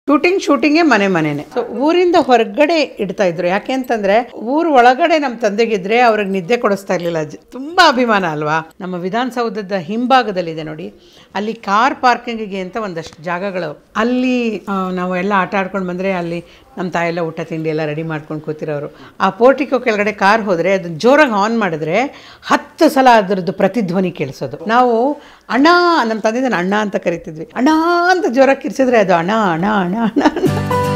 Shooting ಶೂಟಿಂಗೇ ಮನೆ ಮನೆನೇ so ಊರಿಂದ ಹೊರಗಡೆ ಇಡ್ತಾ ಇದ್ರು ಯಾಕೆ ಅಂತಂದ್ರೆ ಊರ್ ಒಳಗಡೆ ನಮ್ಮ ತಂದೆಗಿದ್ರೆ ಅವ್ರಿಗೆ ನಿದ್ದೆ ಕೊಡಿಸ್ತಾ ಇರ್ಲಿಲ್ಲ ಅಜ್ಜಿ ತುಂಬಾ ಅಭಿಮಾನ ಅಲ್ವಾ ನಮ್ಮ ವಿಧಾನಸೌಧದ ಹಿಂಭಾಗದಲ್ಲಿದೆ ನೋಡಿ ಅಲ್ಲಿ ಕಾರ್ ಪಾರ್ಕಿಂಗಿಗೆ ಅಂತ ಒಂದಷ್ಟು ಜಾಗಗಳು ಅಲ್ಲಿ ಆ, ನಾವು ಎಲ್ಲ ಆಟ ಆಡ್ಕೊಂಡು ಬಂದರೆ ಅಲ್ಲಿ ನಮ್ಮ ತಾಯೆಲ್ಲ ಊಟ ತಿಂಡಿ ಎಲ್ಲ ರೆಡಿ ಮಾಡ್ಕೊಂಡು ಕೂತಿರೋರು ಆ ಪೋರ್ಟಿಕೋ ಕೆಳಗಡೆ ಕಾರ್ ಹೋದರೆ ಅದನ್ನ ಜೋರಾಗಿ ಆನ್ ಮಾಡಿದ್ರೆ ಹತ್ತು ಸಲ ಅದರದ್ದು ಪ್ರತಿಧ್ವನಿ ಕೇಳಿಸೋದು ನಾವು ಅಣ್ಣ ನಮ್ಮ ತಂದೆ ಅಣ್ಣ ಅಂತ ಕರಿತಿದ್ವಿ ಅಣ್ಣ ಅಂತ ಜೋರಾಗಿ ಕಿರ್ಸಿದ್ರೆ ಅದು ಅಣ್ಣ ಅಣ್ಣ ಅಣ್ಣ ಅಣ್ಣ ಅಣ್ಣ.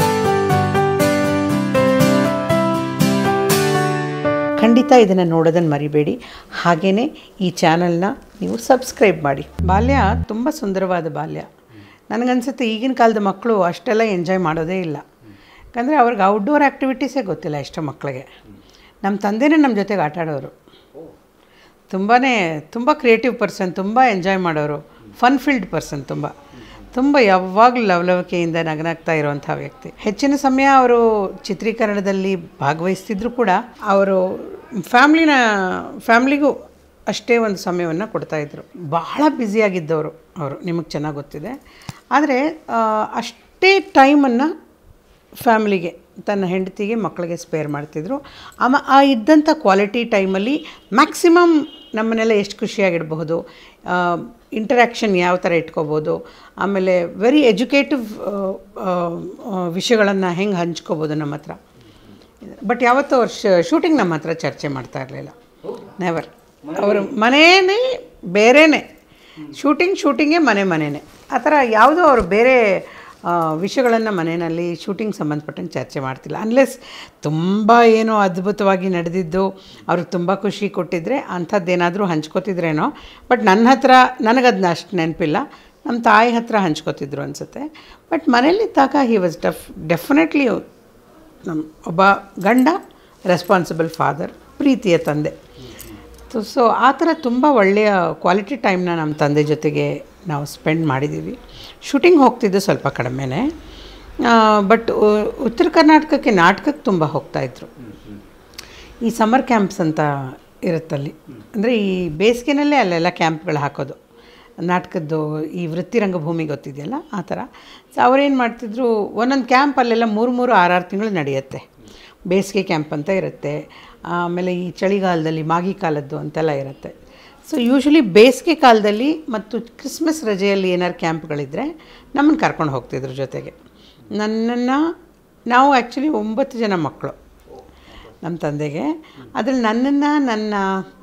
ಖಂಡಿತ ಇದನ್ನು ನೋಡೋದನ್ನು ಮರಿಬೇಡಿ ಹಾಗೆಯೇ ಈ ಚಾನಲ್ನ ನೀವು ಸಬ್ಸ್ಕ್ರೈಬ್ ಮಾಡಿ ಬಾಲ್ಯ ತುಂಬ ಸುಂದರವಾದ ಬಾಲ್ಯ ನನಗನ್ಸುತ್ತೆ ಈಗಿನ ಕಾಲದ ಮಕ್ಕಳು ಅಷ್ಟೆಲ್ಲ ಎಂಜಾಯ್ ಮಾಡೋದೇ ಇಲ್ಲ ಯಾಕಂದರೆ ಅವ್ರಿಗೆ ಔಟ್ಡೋರ್ ಆ್ಯಕ್ಟಿವಿಟೀಸೇ ಗೊತ್ತಿಲ್ಲ ಎಷ್ಟೋ ಮಕ್ಕಳಿಗೆ ನಮ್ಮ ತಂದೆನೇ ನಮ್ಮ ಜೊತೆಗೆ ಆಟ ಆಡೋರು ತುಂಬಾ ತುಂಬ ಕ್ರಿಯೇಟಿವ್ ಪರ್ಸನ್ ತುಂಬ ಎಂಜಾಯ್ ಮಾಡೋರು ಫನ್ ಫೀಲ್ಡ್ ಪರ್ಸನ್ ತುಂಬ ತುಂಬ ಯಾವಾಗಲೂ ಲವಲವಿಕೆಯಿಂದ ನಗನಾಗ್ತಾ ಇರುವಂಥ ವ್ಯಕ್ತಿ ಹೆಚ್ಚಿನ ಸಮಯ ಅವರು ಚಿತ್ರೀಕರಣದಲ್ಲಿ ಭಾಗವಹಿಸ್ತಿದ್ರು ಕೂಡ ಅವರು ಫ್ಯಾಮ್ಲಿನ ಫ್ಯಾಮ್ಲಿಗೂ ಅಷ್ಟೇ ಒಂದು ಸಮಯವನ್ನು ಕೊಡ್ತಾಯಿದ್ರು ಬಹಳ ಬ್ಯುಸಿಯಾಗಿದ್ದವರು ಅವರು ನಿಮಗೆ ಚೆನ್ನಾಗಿ ಗೊತ್ತಿದೆ ಆದರೆ ಅಷ್ಟೇ ಟೈಮನ್ನು ಫ್ಯಾಮ್ಲಿಗೆ ತನ್ನ ಹೆಂಡತಿಗೆ ಮಕ್ಕಳಿಗೆ ಸ್ಪೇರ್ ಮಾಡ್ತಿದ್ರು ಆಮ ಆ ಇದ್ದಂಥ ಕ್ವಾಲಿಟಿ ಟೈಮಲ್ಲಿ ಮ್ಯಾಕ್ಸಿಮಮ್ ನಮ್ಮನ್ನೆಲ್ಲ ಎಷ್ಟು ಖುಷಿಯಾಗಿಡಬಹುದು ಇಂಟರ್ಯಾಕ್ಷನ್ ಯಾವ ಥರ ಇಟ್ಕೋಬೋದು ಆಮೇಲೆ ವೆರಿ ಎಜುಕೇಟಿವ್ ವಿಷಯಗಳನ್ನು ಹೆಂಗೆ ಹಂಚ್ಕೋಬೋದು ನಮ್ಮ ಹತ್ರ ಬಟ್ ಯಾವತ್ತೂ ಅವ್ರು ಶೂಟಿಂಗ್ ನಮ್ಮ ಹತ್ರ ಚರ್ಚೆ ಮಾಡ್ತಾ ಇರಲಿಲ್ಲ ನೆವರ್ ಅವರು ಮನೇನೇ ಬೇರೆನೇ ಶೂಟಿಂಗ್ ಶೂಟಿಂಗೇ ಮನೆ ಮನೆಯೇ ಆ ಥರ ಯಾವುದೋ ಅವರು ಬೇರೆ ವಿಷಯಗಳನ್ನು ಮನೆಯಲ್ಲಿ ಶೂಟಿಂಗ್ ಸಂಬಂಧಪಟ್ಟಂಗೆ ಚರ್ಚೆ ಮಾಡ್ತಿಲ್ಲ ಅನ್ಲೆಸ್ ತುಂಬ ಏನೋ ಅದ್ಭುತವಾಗಿ ನಡೆದಿದ್ದು ಅವ್ರಿಗೆ ತುಂಬ ಖುಷಿ ಕೊಟ್ಟಿದ್ರೆ ಅಂಥದ್ದೇನಾದರೂ ಹಂಚ್ಕೋತಿದ್ರೇನೋ ಬಟ್ ನನ್ನ ಹತ್ರ ನನಗದನ್ನ ಅಷ್ಟು ನೆನಪಿಲ್ಲ ನಮ್ಮ ತಾಯಿ ಹತ್ರ ಹಂಚ್ಕೋತಿದ್ರು ಅನಿಸುತ್ತೆ ಬಟ್ ಮನೇಲಿದ್ದಾಗ ಹಿ ವಾಸ್ ಡೆಫ್ ಡೆಫಿನೆಟ್ಲಿ ನಮ್ಮ ಒಬ್ಬ ಗಂಡ ರೆಸ್ಪಾನ್ಸಿಬಲ್ ಫಾದರ್ ಪ್ರೀತಿಯ ತಂದೆ ಸೊ ಆ ಥರ ತುಂಬ ಒಳ್ಳೆಯ ಕ್ವಾಲಿಟಿ ಟೈಮ್ನ ನಮ್ಮ ತಂದೆ ಜೊತೆಗೆ ನಾವು ಸ್ಪೆಂಡ್ ಮಾಡಿದ್ದೀವಿ ಶೂಟಿಂಗ್ ಹೋಗ್ತಿದ್ದು ಸ್ವಲ್ಪ ಕಡಿಮೆನೇ ಬಟ್ ಉತ್ತರ ಕರ್ನಾಟಕಕ್ಕೆ ನಾಟಕಕ್ಕೆ ತುಂಬ ಹೋಗ್ತಾಯಿದ್ರು ಈ ಸಮ್ಮರ್ ಕ್ಯಾಂಪ್ಸ್ ಅಂತ ಇರುತ್ತಲ್ಲಿ ಅಂದರೆ ಈ ಬೇಸಿಗೆನಲ್ಲೇ ಅಲ್ಲೆಲ್ಲ ಕ್ಯಾಂಪ್ಗಳು ಹಾಕೋದು ನಾಟಕದ್ದು ಈ ವೃತ್ತಿರಂಗ ಭೂಮಿ ಗೊತ್ತಿದೆಯಲ್ಲ ಆ ಥರ ಸೊ ಅವರೇನು ಮಾಡ್ತಿದ್ರು ಒಂದೊಂದು ಕ್ಯಾಂಪ್ ಅಲ್ಲೆಲ್ಲ ಮೂರು ಮೂರು ಆರಾರು ತಿಂಗಳು ನಡೆಯುತ್ತೆ ಬೇಸಿಗೆ ಕ್ಯಾಂಪ್ ಅಂತ ಇರುತ್ತೆ ಆಮೇಲೆ ಈ ಚಳಿಗಾಲದಲ್ಲಿ ಮಾಗಿ ಕಾಲದ್ದು ಅಂತೆಲ್ಲ ಇರುತ್ತೆ ಸೊ ಯೂಶ್ವಲಿ ಬೇಸಿಗೆ ಕಾಲದಲ್ಲಿ ಮತ್ತು ಕ್ರಿಸ್ಮಸ್ ರಜೆಯಲ್ಲಿ ಏನಾರು ಕ್ಯಾಂಪ್ಗಳಿದ್ದರೆ ನಮ್ಮನ್ನು ಕರ್ಕೊಂಡು ಹೋಗ್ತಿದ್ರು ಜೊತೆಗೆ ನನ್ನನ್ನು ನಾವು ಆ್ಯಕ್ಚುಲಿ ಒಂಬತ್ತು ಜನ ಮಕ್ಕಳು ನಮ್ಮ ತಂದೆಗೆ ಅದ್ರಲ್ಲಿ ನನ್ನನ್ನು ನನ್ನ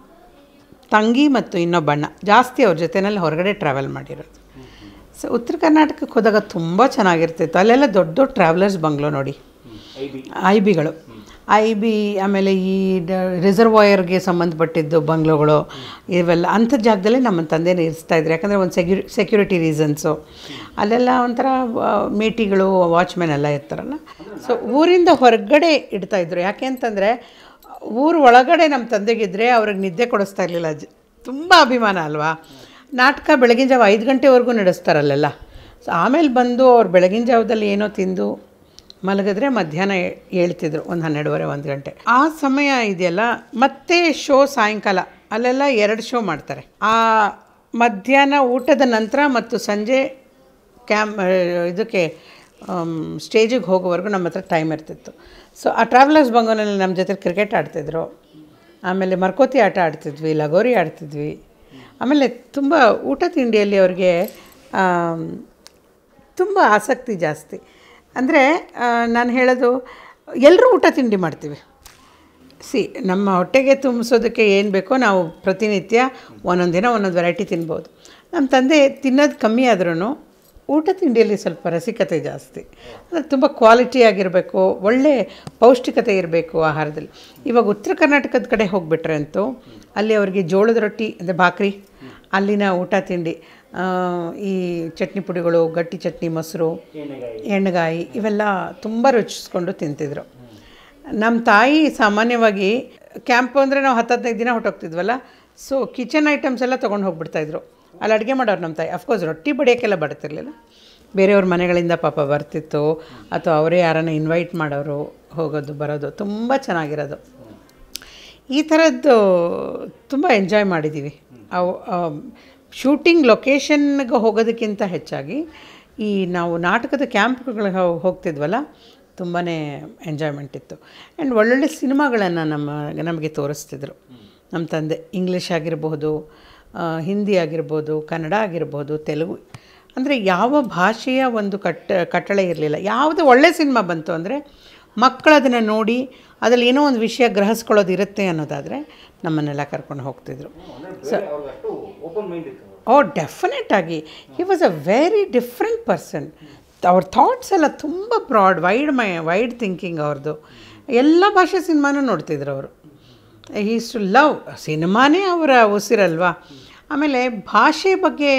ತಂಗಿ ಮತ್ತು ಇನ್ನೊಬ್ಬಣ್ಣ ಜಾಸ್ತಿ ಅವ್ರ ಜೊತೆಯಲ್ಲಿ ಹೊರಗಡೆ ಟ್ರಾವೆಲ್ ಮಾಡಿರೋದು ಸೊ ಉತ್ತರ ಕರ್ನಾಟಕಕ್ಕೆ ಹೋದಾಗ ತುಂಬ ಚೆನ್ನಾಗಿರ್ತಿತ್ತು ಅಲ್ಲೆಲ್ಲ ದೊಡ್ಡ ದೊಡ್ಡ ಟ್ರಾವೆಲರ್ಸ್ ಬಂಗ್ಲೋ ನೋಡಿ ಐ ಬಿಗಳು ಐ ಬಿ ಆಮೇಲೆ ಈ ರಿಸರ್ವಾಯರ್ಗೆ ಸಂಬಂಧಪಟ್ಟಿದ್ದು ಬಂಗ್ಲೋಗಳು ಇವೆಲ್ಲ ಅಂಥ ಜಾಗದಲ್ಲೇ ನಮ್ಮ ತಂದೆನ ಇರಿಸ್ತಾ ಇದ್ರು ಯಾಕಂದರೆ ಒಂದು ಸೆಕ್ಯು ಸೆಕ್ಯೂರಿಟಿ ರೀಸನ್ಸು ಅಲ್ಲೆಲ್ಲ ಒಂಥರ ಆ, ಮೇಟಿಗಳು ವಾಚ್ಮೆನ್ ಎಲ್ಲ ಇರ್ತಾರಲ್ಲ ಸೊ ಊರಿಂದ ಹೊರಗಡೆ ಇಡ್ತಾ ಇದ್ರು ಯಾಕೆ ಅಂತಂದರೆ ಊರು ಒಳಗಡೆ ನಮ್ಮ ತಂದೆಗಿದ್ರೆ ಅವ್ರಿಗೆ ನಿದ್ದೆ ಕೊಡಿಸ್ತಾ ಇರಲಿಲ್ಲ ಅಜ್ಜಿ ತುಂಬ ಅಭಿಮಾನ ಅಲ್ವಾ ನಾಟಕ ಬೆಳಗಿನ ಜಾವ ಐದು ಗಂಟೆವರೆಗೂ ನಡೆಸ್ತಾರಲ್ಲೆಲ್ಲ ಸೊ ಆಮೇಲೆ ಬಂದು ಅವ್ರು ಬೆಳಗಿನ ಜಾವದಲ್ಲಿ ಏನೋ ತಿಂದು ಮಲಗಿದ್ರೆ ಮಧ್ಯಾಹ್ನ ಏ- ಹೇಳ್ತಿದ್ರು ಒಂದು ಹನ್ನೆರಡುವರೆ ಒಂದು ಗಂಟೆ ಆ ಸಮಯ ಇದೆಯಲ್ಲ ಮತ್ತೆ ಶೋ ಸಾಯಂಕಾಲ ಅಲ್ಲೆಲ್ಲ ಎರಡು ಶೋ ಮಾಡ್ತಾರೆ ಆ ಮಧ್ಯಾಹ್ನ ಊಟದ ನಂತರ ಮತ್ತು ಸಂಜೆ ಕ್ಯಾಮ್ ಇದಕ್ಕೆ ಸ್ಟೇಜಿಗೆ ಹೋಗೋವರೆಗೂ ನಮ್ಮ ಹತ್ರ ಟೈಮ್ ಇರ್ತಿತ್ತು ಸೊ ಆ ಟ್ರಾವೆಲರ್ಸ್ ಬಂಗೋನಲ್ಲಿ ನಮ್ಮ ಜೊತೆ ಕ್ರಿಕೆಟ್ ಆಡ್ತಿದ್ರು ಆಮೇಲೆ ಮರ್ಕೋತಿ ಆಟ ಆಡ್ತಿದ್ವಿ ಲಗೋರಿ ಆಡ್ತಿದ್ವಿ ಆಮೇಲೆ ತುಂಬ ಊಟ ತಿಂಡಿಯಲ್ಲಿ ಅವ್ರಿಗೆ ಆಮ್, ತುಂಬ ಆಸಕ್ತಿ ಜಾಸ್ತಿ ಅಂದರೆ ನಾನು ಹೇಳೋದು ಎಲ್ಲರೂ ಊಟ ತಿಂಡಿ ಮಾಡ್ತೀವಿ ಸಿ ನಮ್ಮ ಹೊಟ್ಟೆಗೆ ತುಂಬಿಸೋದಕ್ಕೆ ಏನು ಬೇಕೋ ನಾವು ಪ್ರತಿನಿತ್ಯ ಒಂದೊಂದು ದಿನ ಒಂದೊಂದು ವೆರೈಟಿ ತಿನ್ಬೋದು ನಮ್ಮ ತಂದೆ ತಿನ್ನೋದು ಕಮ್ಮಿ ಆದ್ರೂ ಊಟ ತಿಂಡಿಯಲ್ಲಿ ಸ್ವಲ್ಪ ರಸಿಕತೆ ಜಾಸ್ತಿ ಅಂದರೆ ತುಂಬ ಕ್ವಾಲಿಟಿ ಆಗಿರಬೇಕು ಒಳ್ಳೆ ಪೌಷ್ಟಿಕತೆ ಇರಬೇಕು ಆಹಾರದಲ್ಲಿ ಇವಾಗ ಉತ್ತರ ಕರ್ನಾಟಕದ ಕಡೆ ಹೋಗಿಬಿಟ್ರೆ ಅಂತೂ ಅಲ್ಲಿ ಅವರಿಗೆ ಜೋಳದ ರೊಟ್ಟಿ ಅಂದರೆ ಭಾಕ್ರಿ ಅಲ್ಲಿನ ಊಟ ತಿಂಡಿ ಆ, ಈ ಚಟ್ನಿ ಪುಡಿಗಳು ಗಟ್ಟಿ ಚಟ್ನಿ ಮೊಸರು ಎಣ್ಣೆಗಾಯಿ ಇವೆಲ್ಲ ತುಂಬ ರುಚಿಸ್ಕೊಂಡು ತಿಂತಿದ್ರು ನಮ್ಮ ತಾಯಿ ಸಾಮಾನ್ಯವಾಗಿ ಕ್ಯಾಂಪ್ ಅಂದರೆ ನಾವು ಹತ್ತು ಹದಿನೈದು ದಿನ ಹೊಟ್ಟೋಗ್ತಿದ್ವಲ್ಲ ಸೊ ಕಿಚನ್ ಐಟಮ್ಸ್ ಎಲ್ಲ ತೊಗೊಂಡು ಹೋಗ್ಬಿಡ್ತಾಯಿದ್ರು ಅಲ್ಲಿ ಅಡುಗೆ ಮಾಡೋರು ನಮ್ಮ ತಾಯಿ ಅಫ್ಕೋರ್ಸ್ ರೊಟ್ಟಿ ಬಡಿಯೋಕ್ಕೆಲ್ಲ ಬರ್ತಿರ್ಲಿಲ್ಲ ಬೇರೆಯವ್ರ ಮನೆಗಳಿಂದ ಪಾಪ ಬರ್ತಿತ್ತು ಅಥವಾ ಅವರೇ ಯಾರನ್ನ ಇನ್ವೈಟ್ ಮಾಡೋರು ಹೋಗೋದು ಬರೋದು ತುಂಬ ಚೆನ್ನಾಗಿರೋದು ಈ ಥರದ್ದು ತುಂಬ ಎಂಜಾಯ್ ಮಾಡಿದ್ದೀವಿ ಅವು ಶೂಟಿಂಗ್ ಲೊಕೇಶನ್ಗೆ ಹೋಗೋದಕ್ಕಿಂತ ಹೆಚ್ಚಾಗಿ ಈ ನಾವು ನಾಟಕದ ಕ್ಯಾಂಪ್ಗಳಿಗೆ ಹೋಗ್ತಿದ್ವಲ್ಲ ತುಂಬಾ ಎಂಜಾಯ್ಮೆಂಟ್ ಇತ್ತು ಆ್ಯಂಡ್ ಒಳ್ಳೊಳ್ಳೆ ಸಿನಿಮಾಗಳನ್ನು ನಮ್ಮ ನಮಗೆ ತೋರಿಸ್ತಿದ್ರು ನಮ್ಮ ತಂದೆ ಇಂಗ್ಲೀಷ್ ಆಗಿರ್ಬೋದು ಆ, ಹಿಂದಿ ಆಗಿರ್ಬೋದು ಕನ್ನಡ ಆಗಿರ್ಬೋದು ತೆಲುಗು ಅಂದರೆ ಯಾವ ಭಾಷೆಯ ಒಂದು ಕಟ್ಟ ಕಟ್ಟಳೆ ಇರಲಿಲ್ಲ ಯಾವುದೇ ಒಳ್ಳೆ ಸಿನಿಮಾ ಬಂತು ಅಂದರೆ ಮಕ್ಕಳು ಅದನ್ನು ನೋಡಿ ಅದರಲ್ಲಿ ಏನೋ ಒಂದು ವಿಷಯ ಗ್ರಹಿಸ್ಕೊಳ್ಳೋದು ಇರುತ್ತೆ ಅನ್ನೋದಾದರೆ ನಮ್ಮನ್ನೆಲ್ಲ ಕರ್ಕೊಂಡು ಹೋಗ್ತಿದ್ರು ಬೇರೆ ಅವ್ರಿಗೆ ಅಷ್ಟು ಓಪನ್ ಮೈಂಡ್ ಇತ್ತು ಓ ಡೆಫಿನೆಟ್ ಆಗಿ he was a very different person ಅವ್ರ ಥಾಟ್ಸ್ ಎಲ್ಲ ತುಂಬ broad wide my wide thinking ಅವ್ರದ್ದು ಎಲ್ಲ ಭಾಷೆ ಸಿನಿಮಾನೂ ನೋಡ್ತಿದ್ರು ಅವರು ಈಸ್ ಟು ಲವ್ ಸಿನಿಮಾನೇ ಅವರ ಉಸಿರಲ್ವಾ ಆಮೇಲೆ ಭಾಷೆ ಬಗ್ಗೆ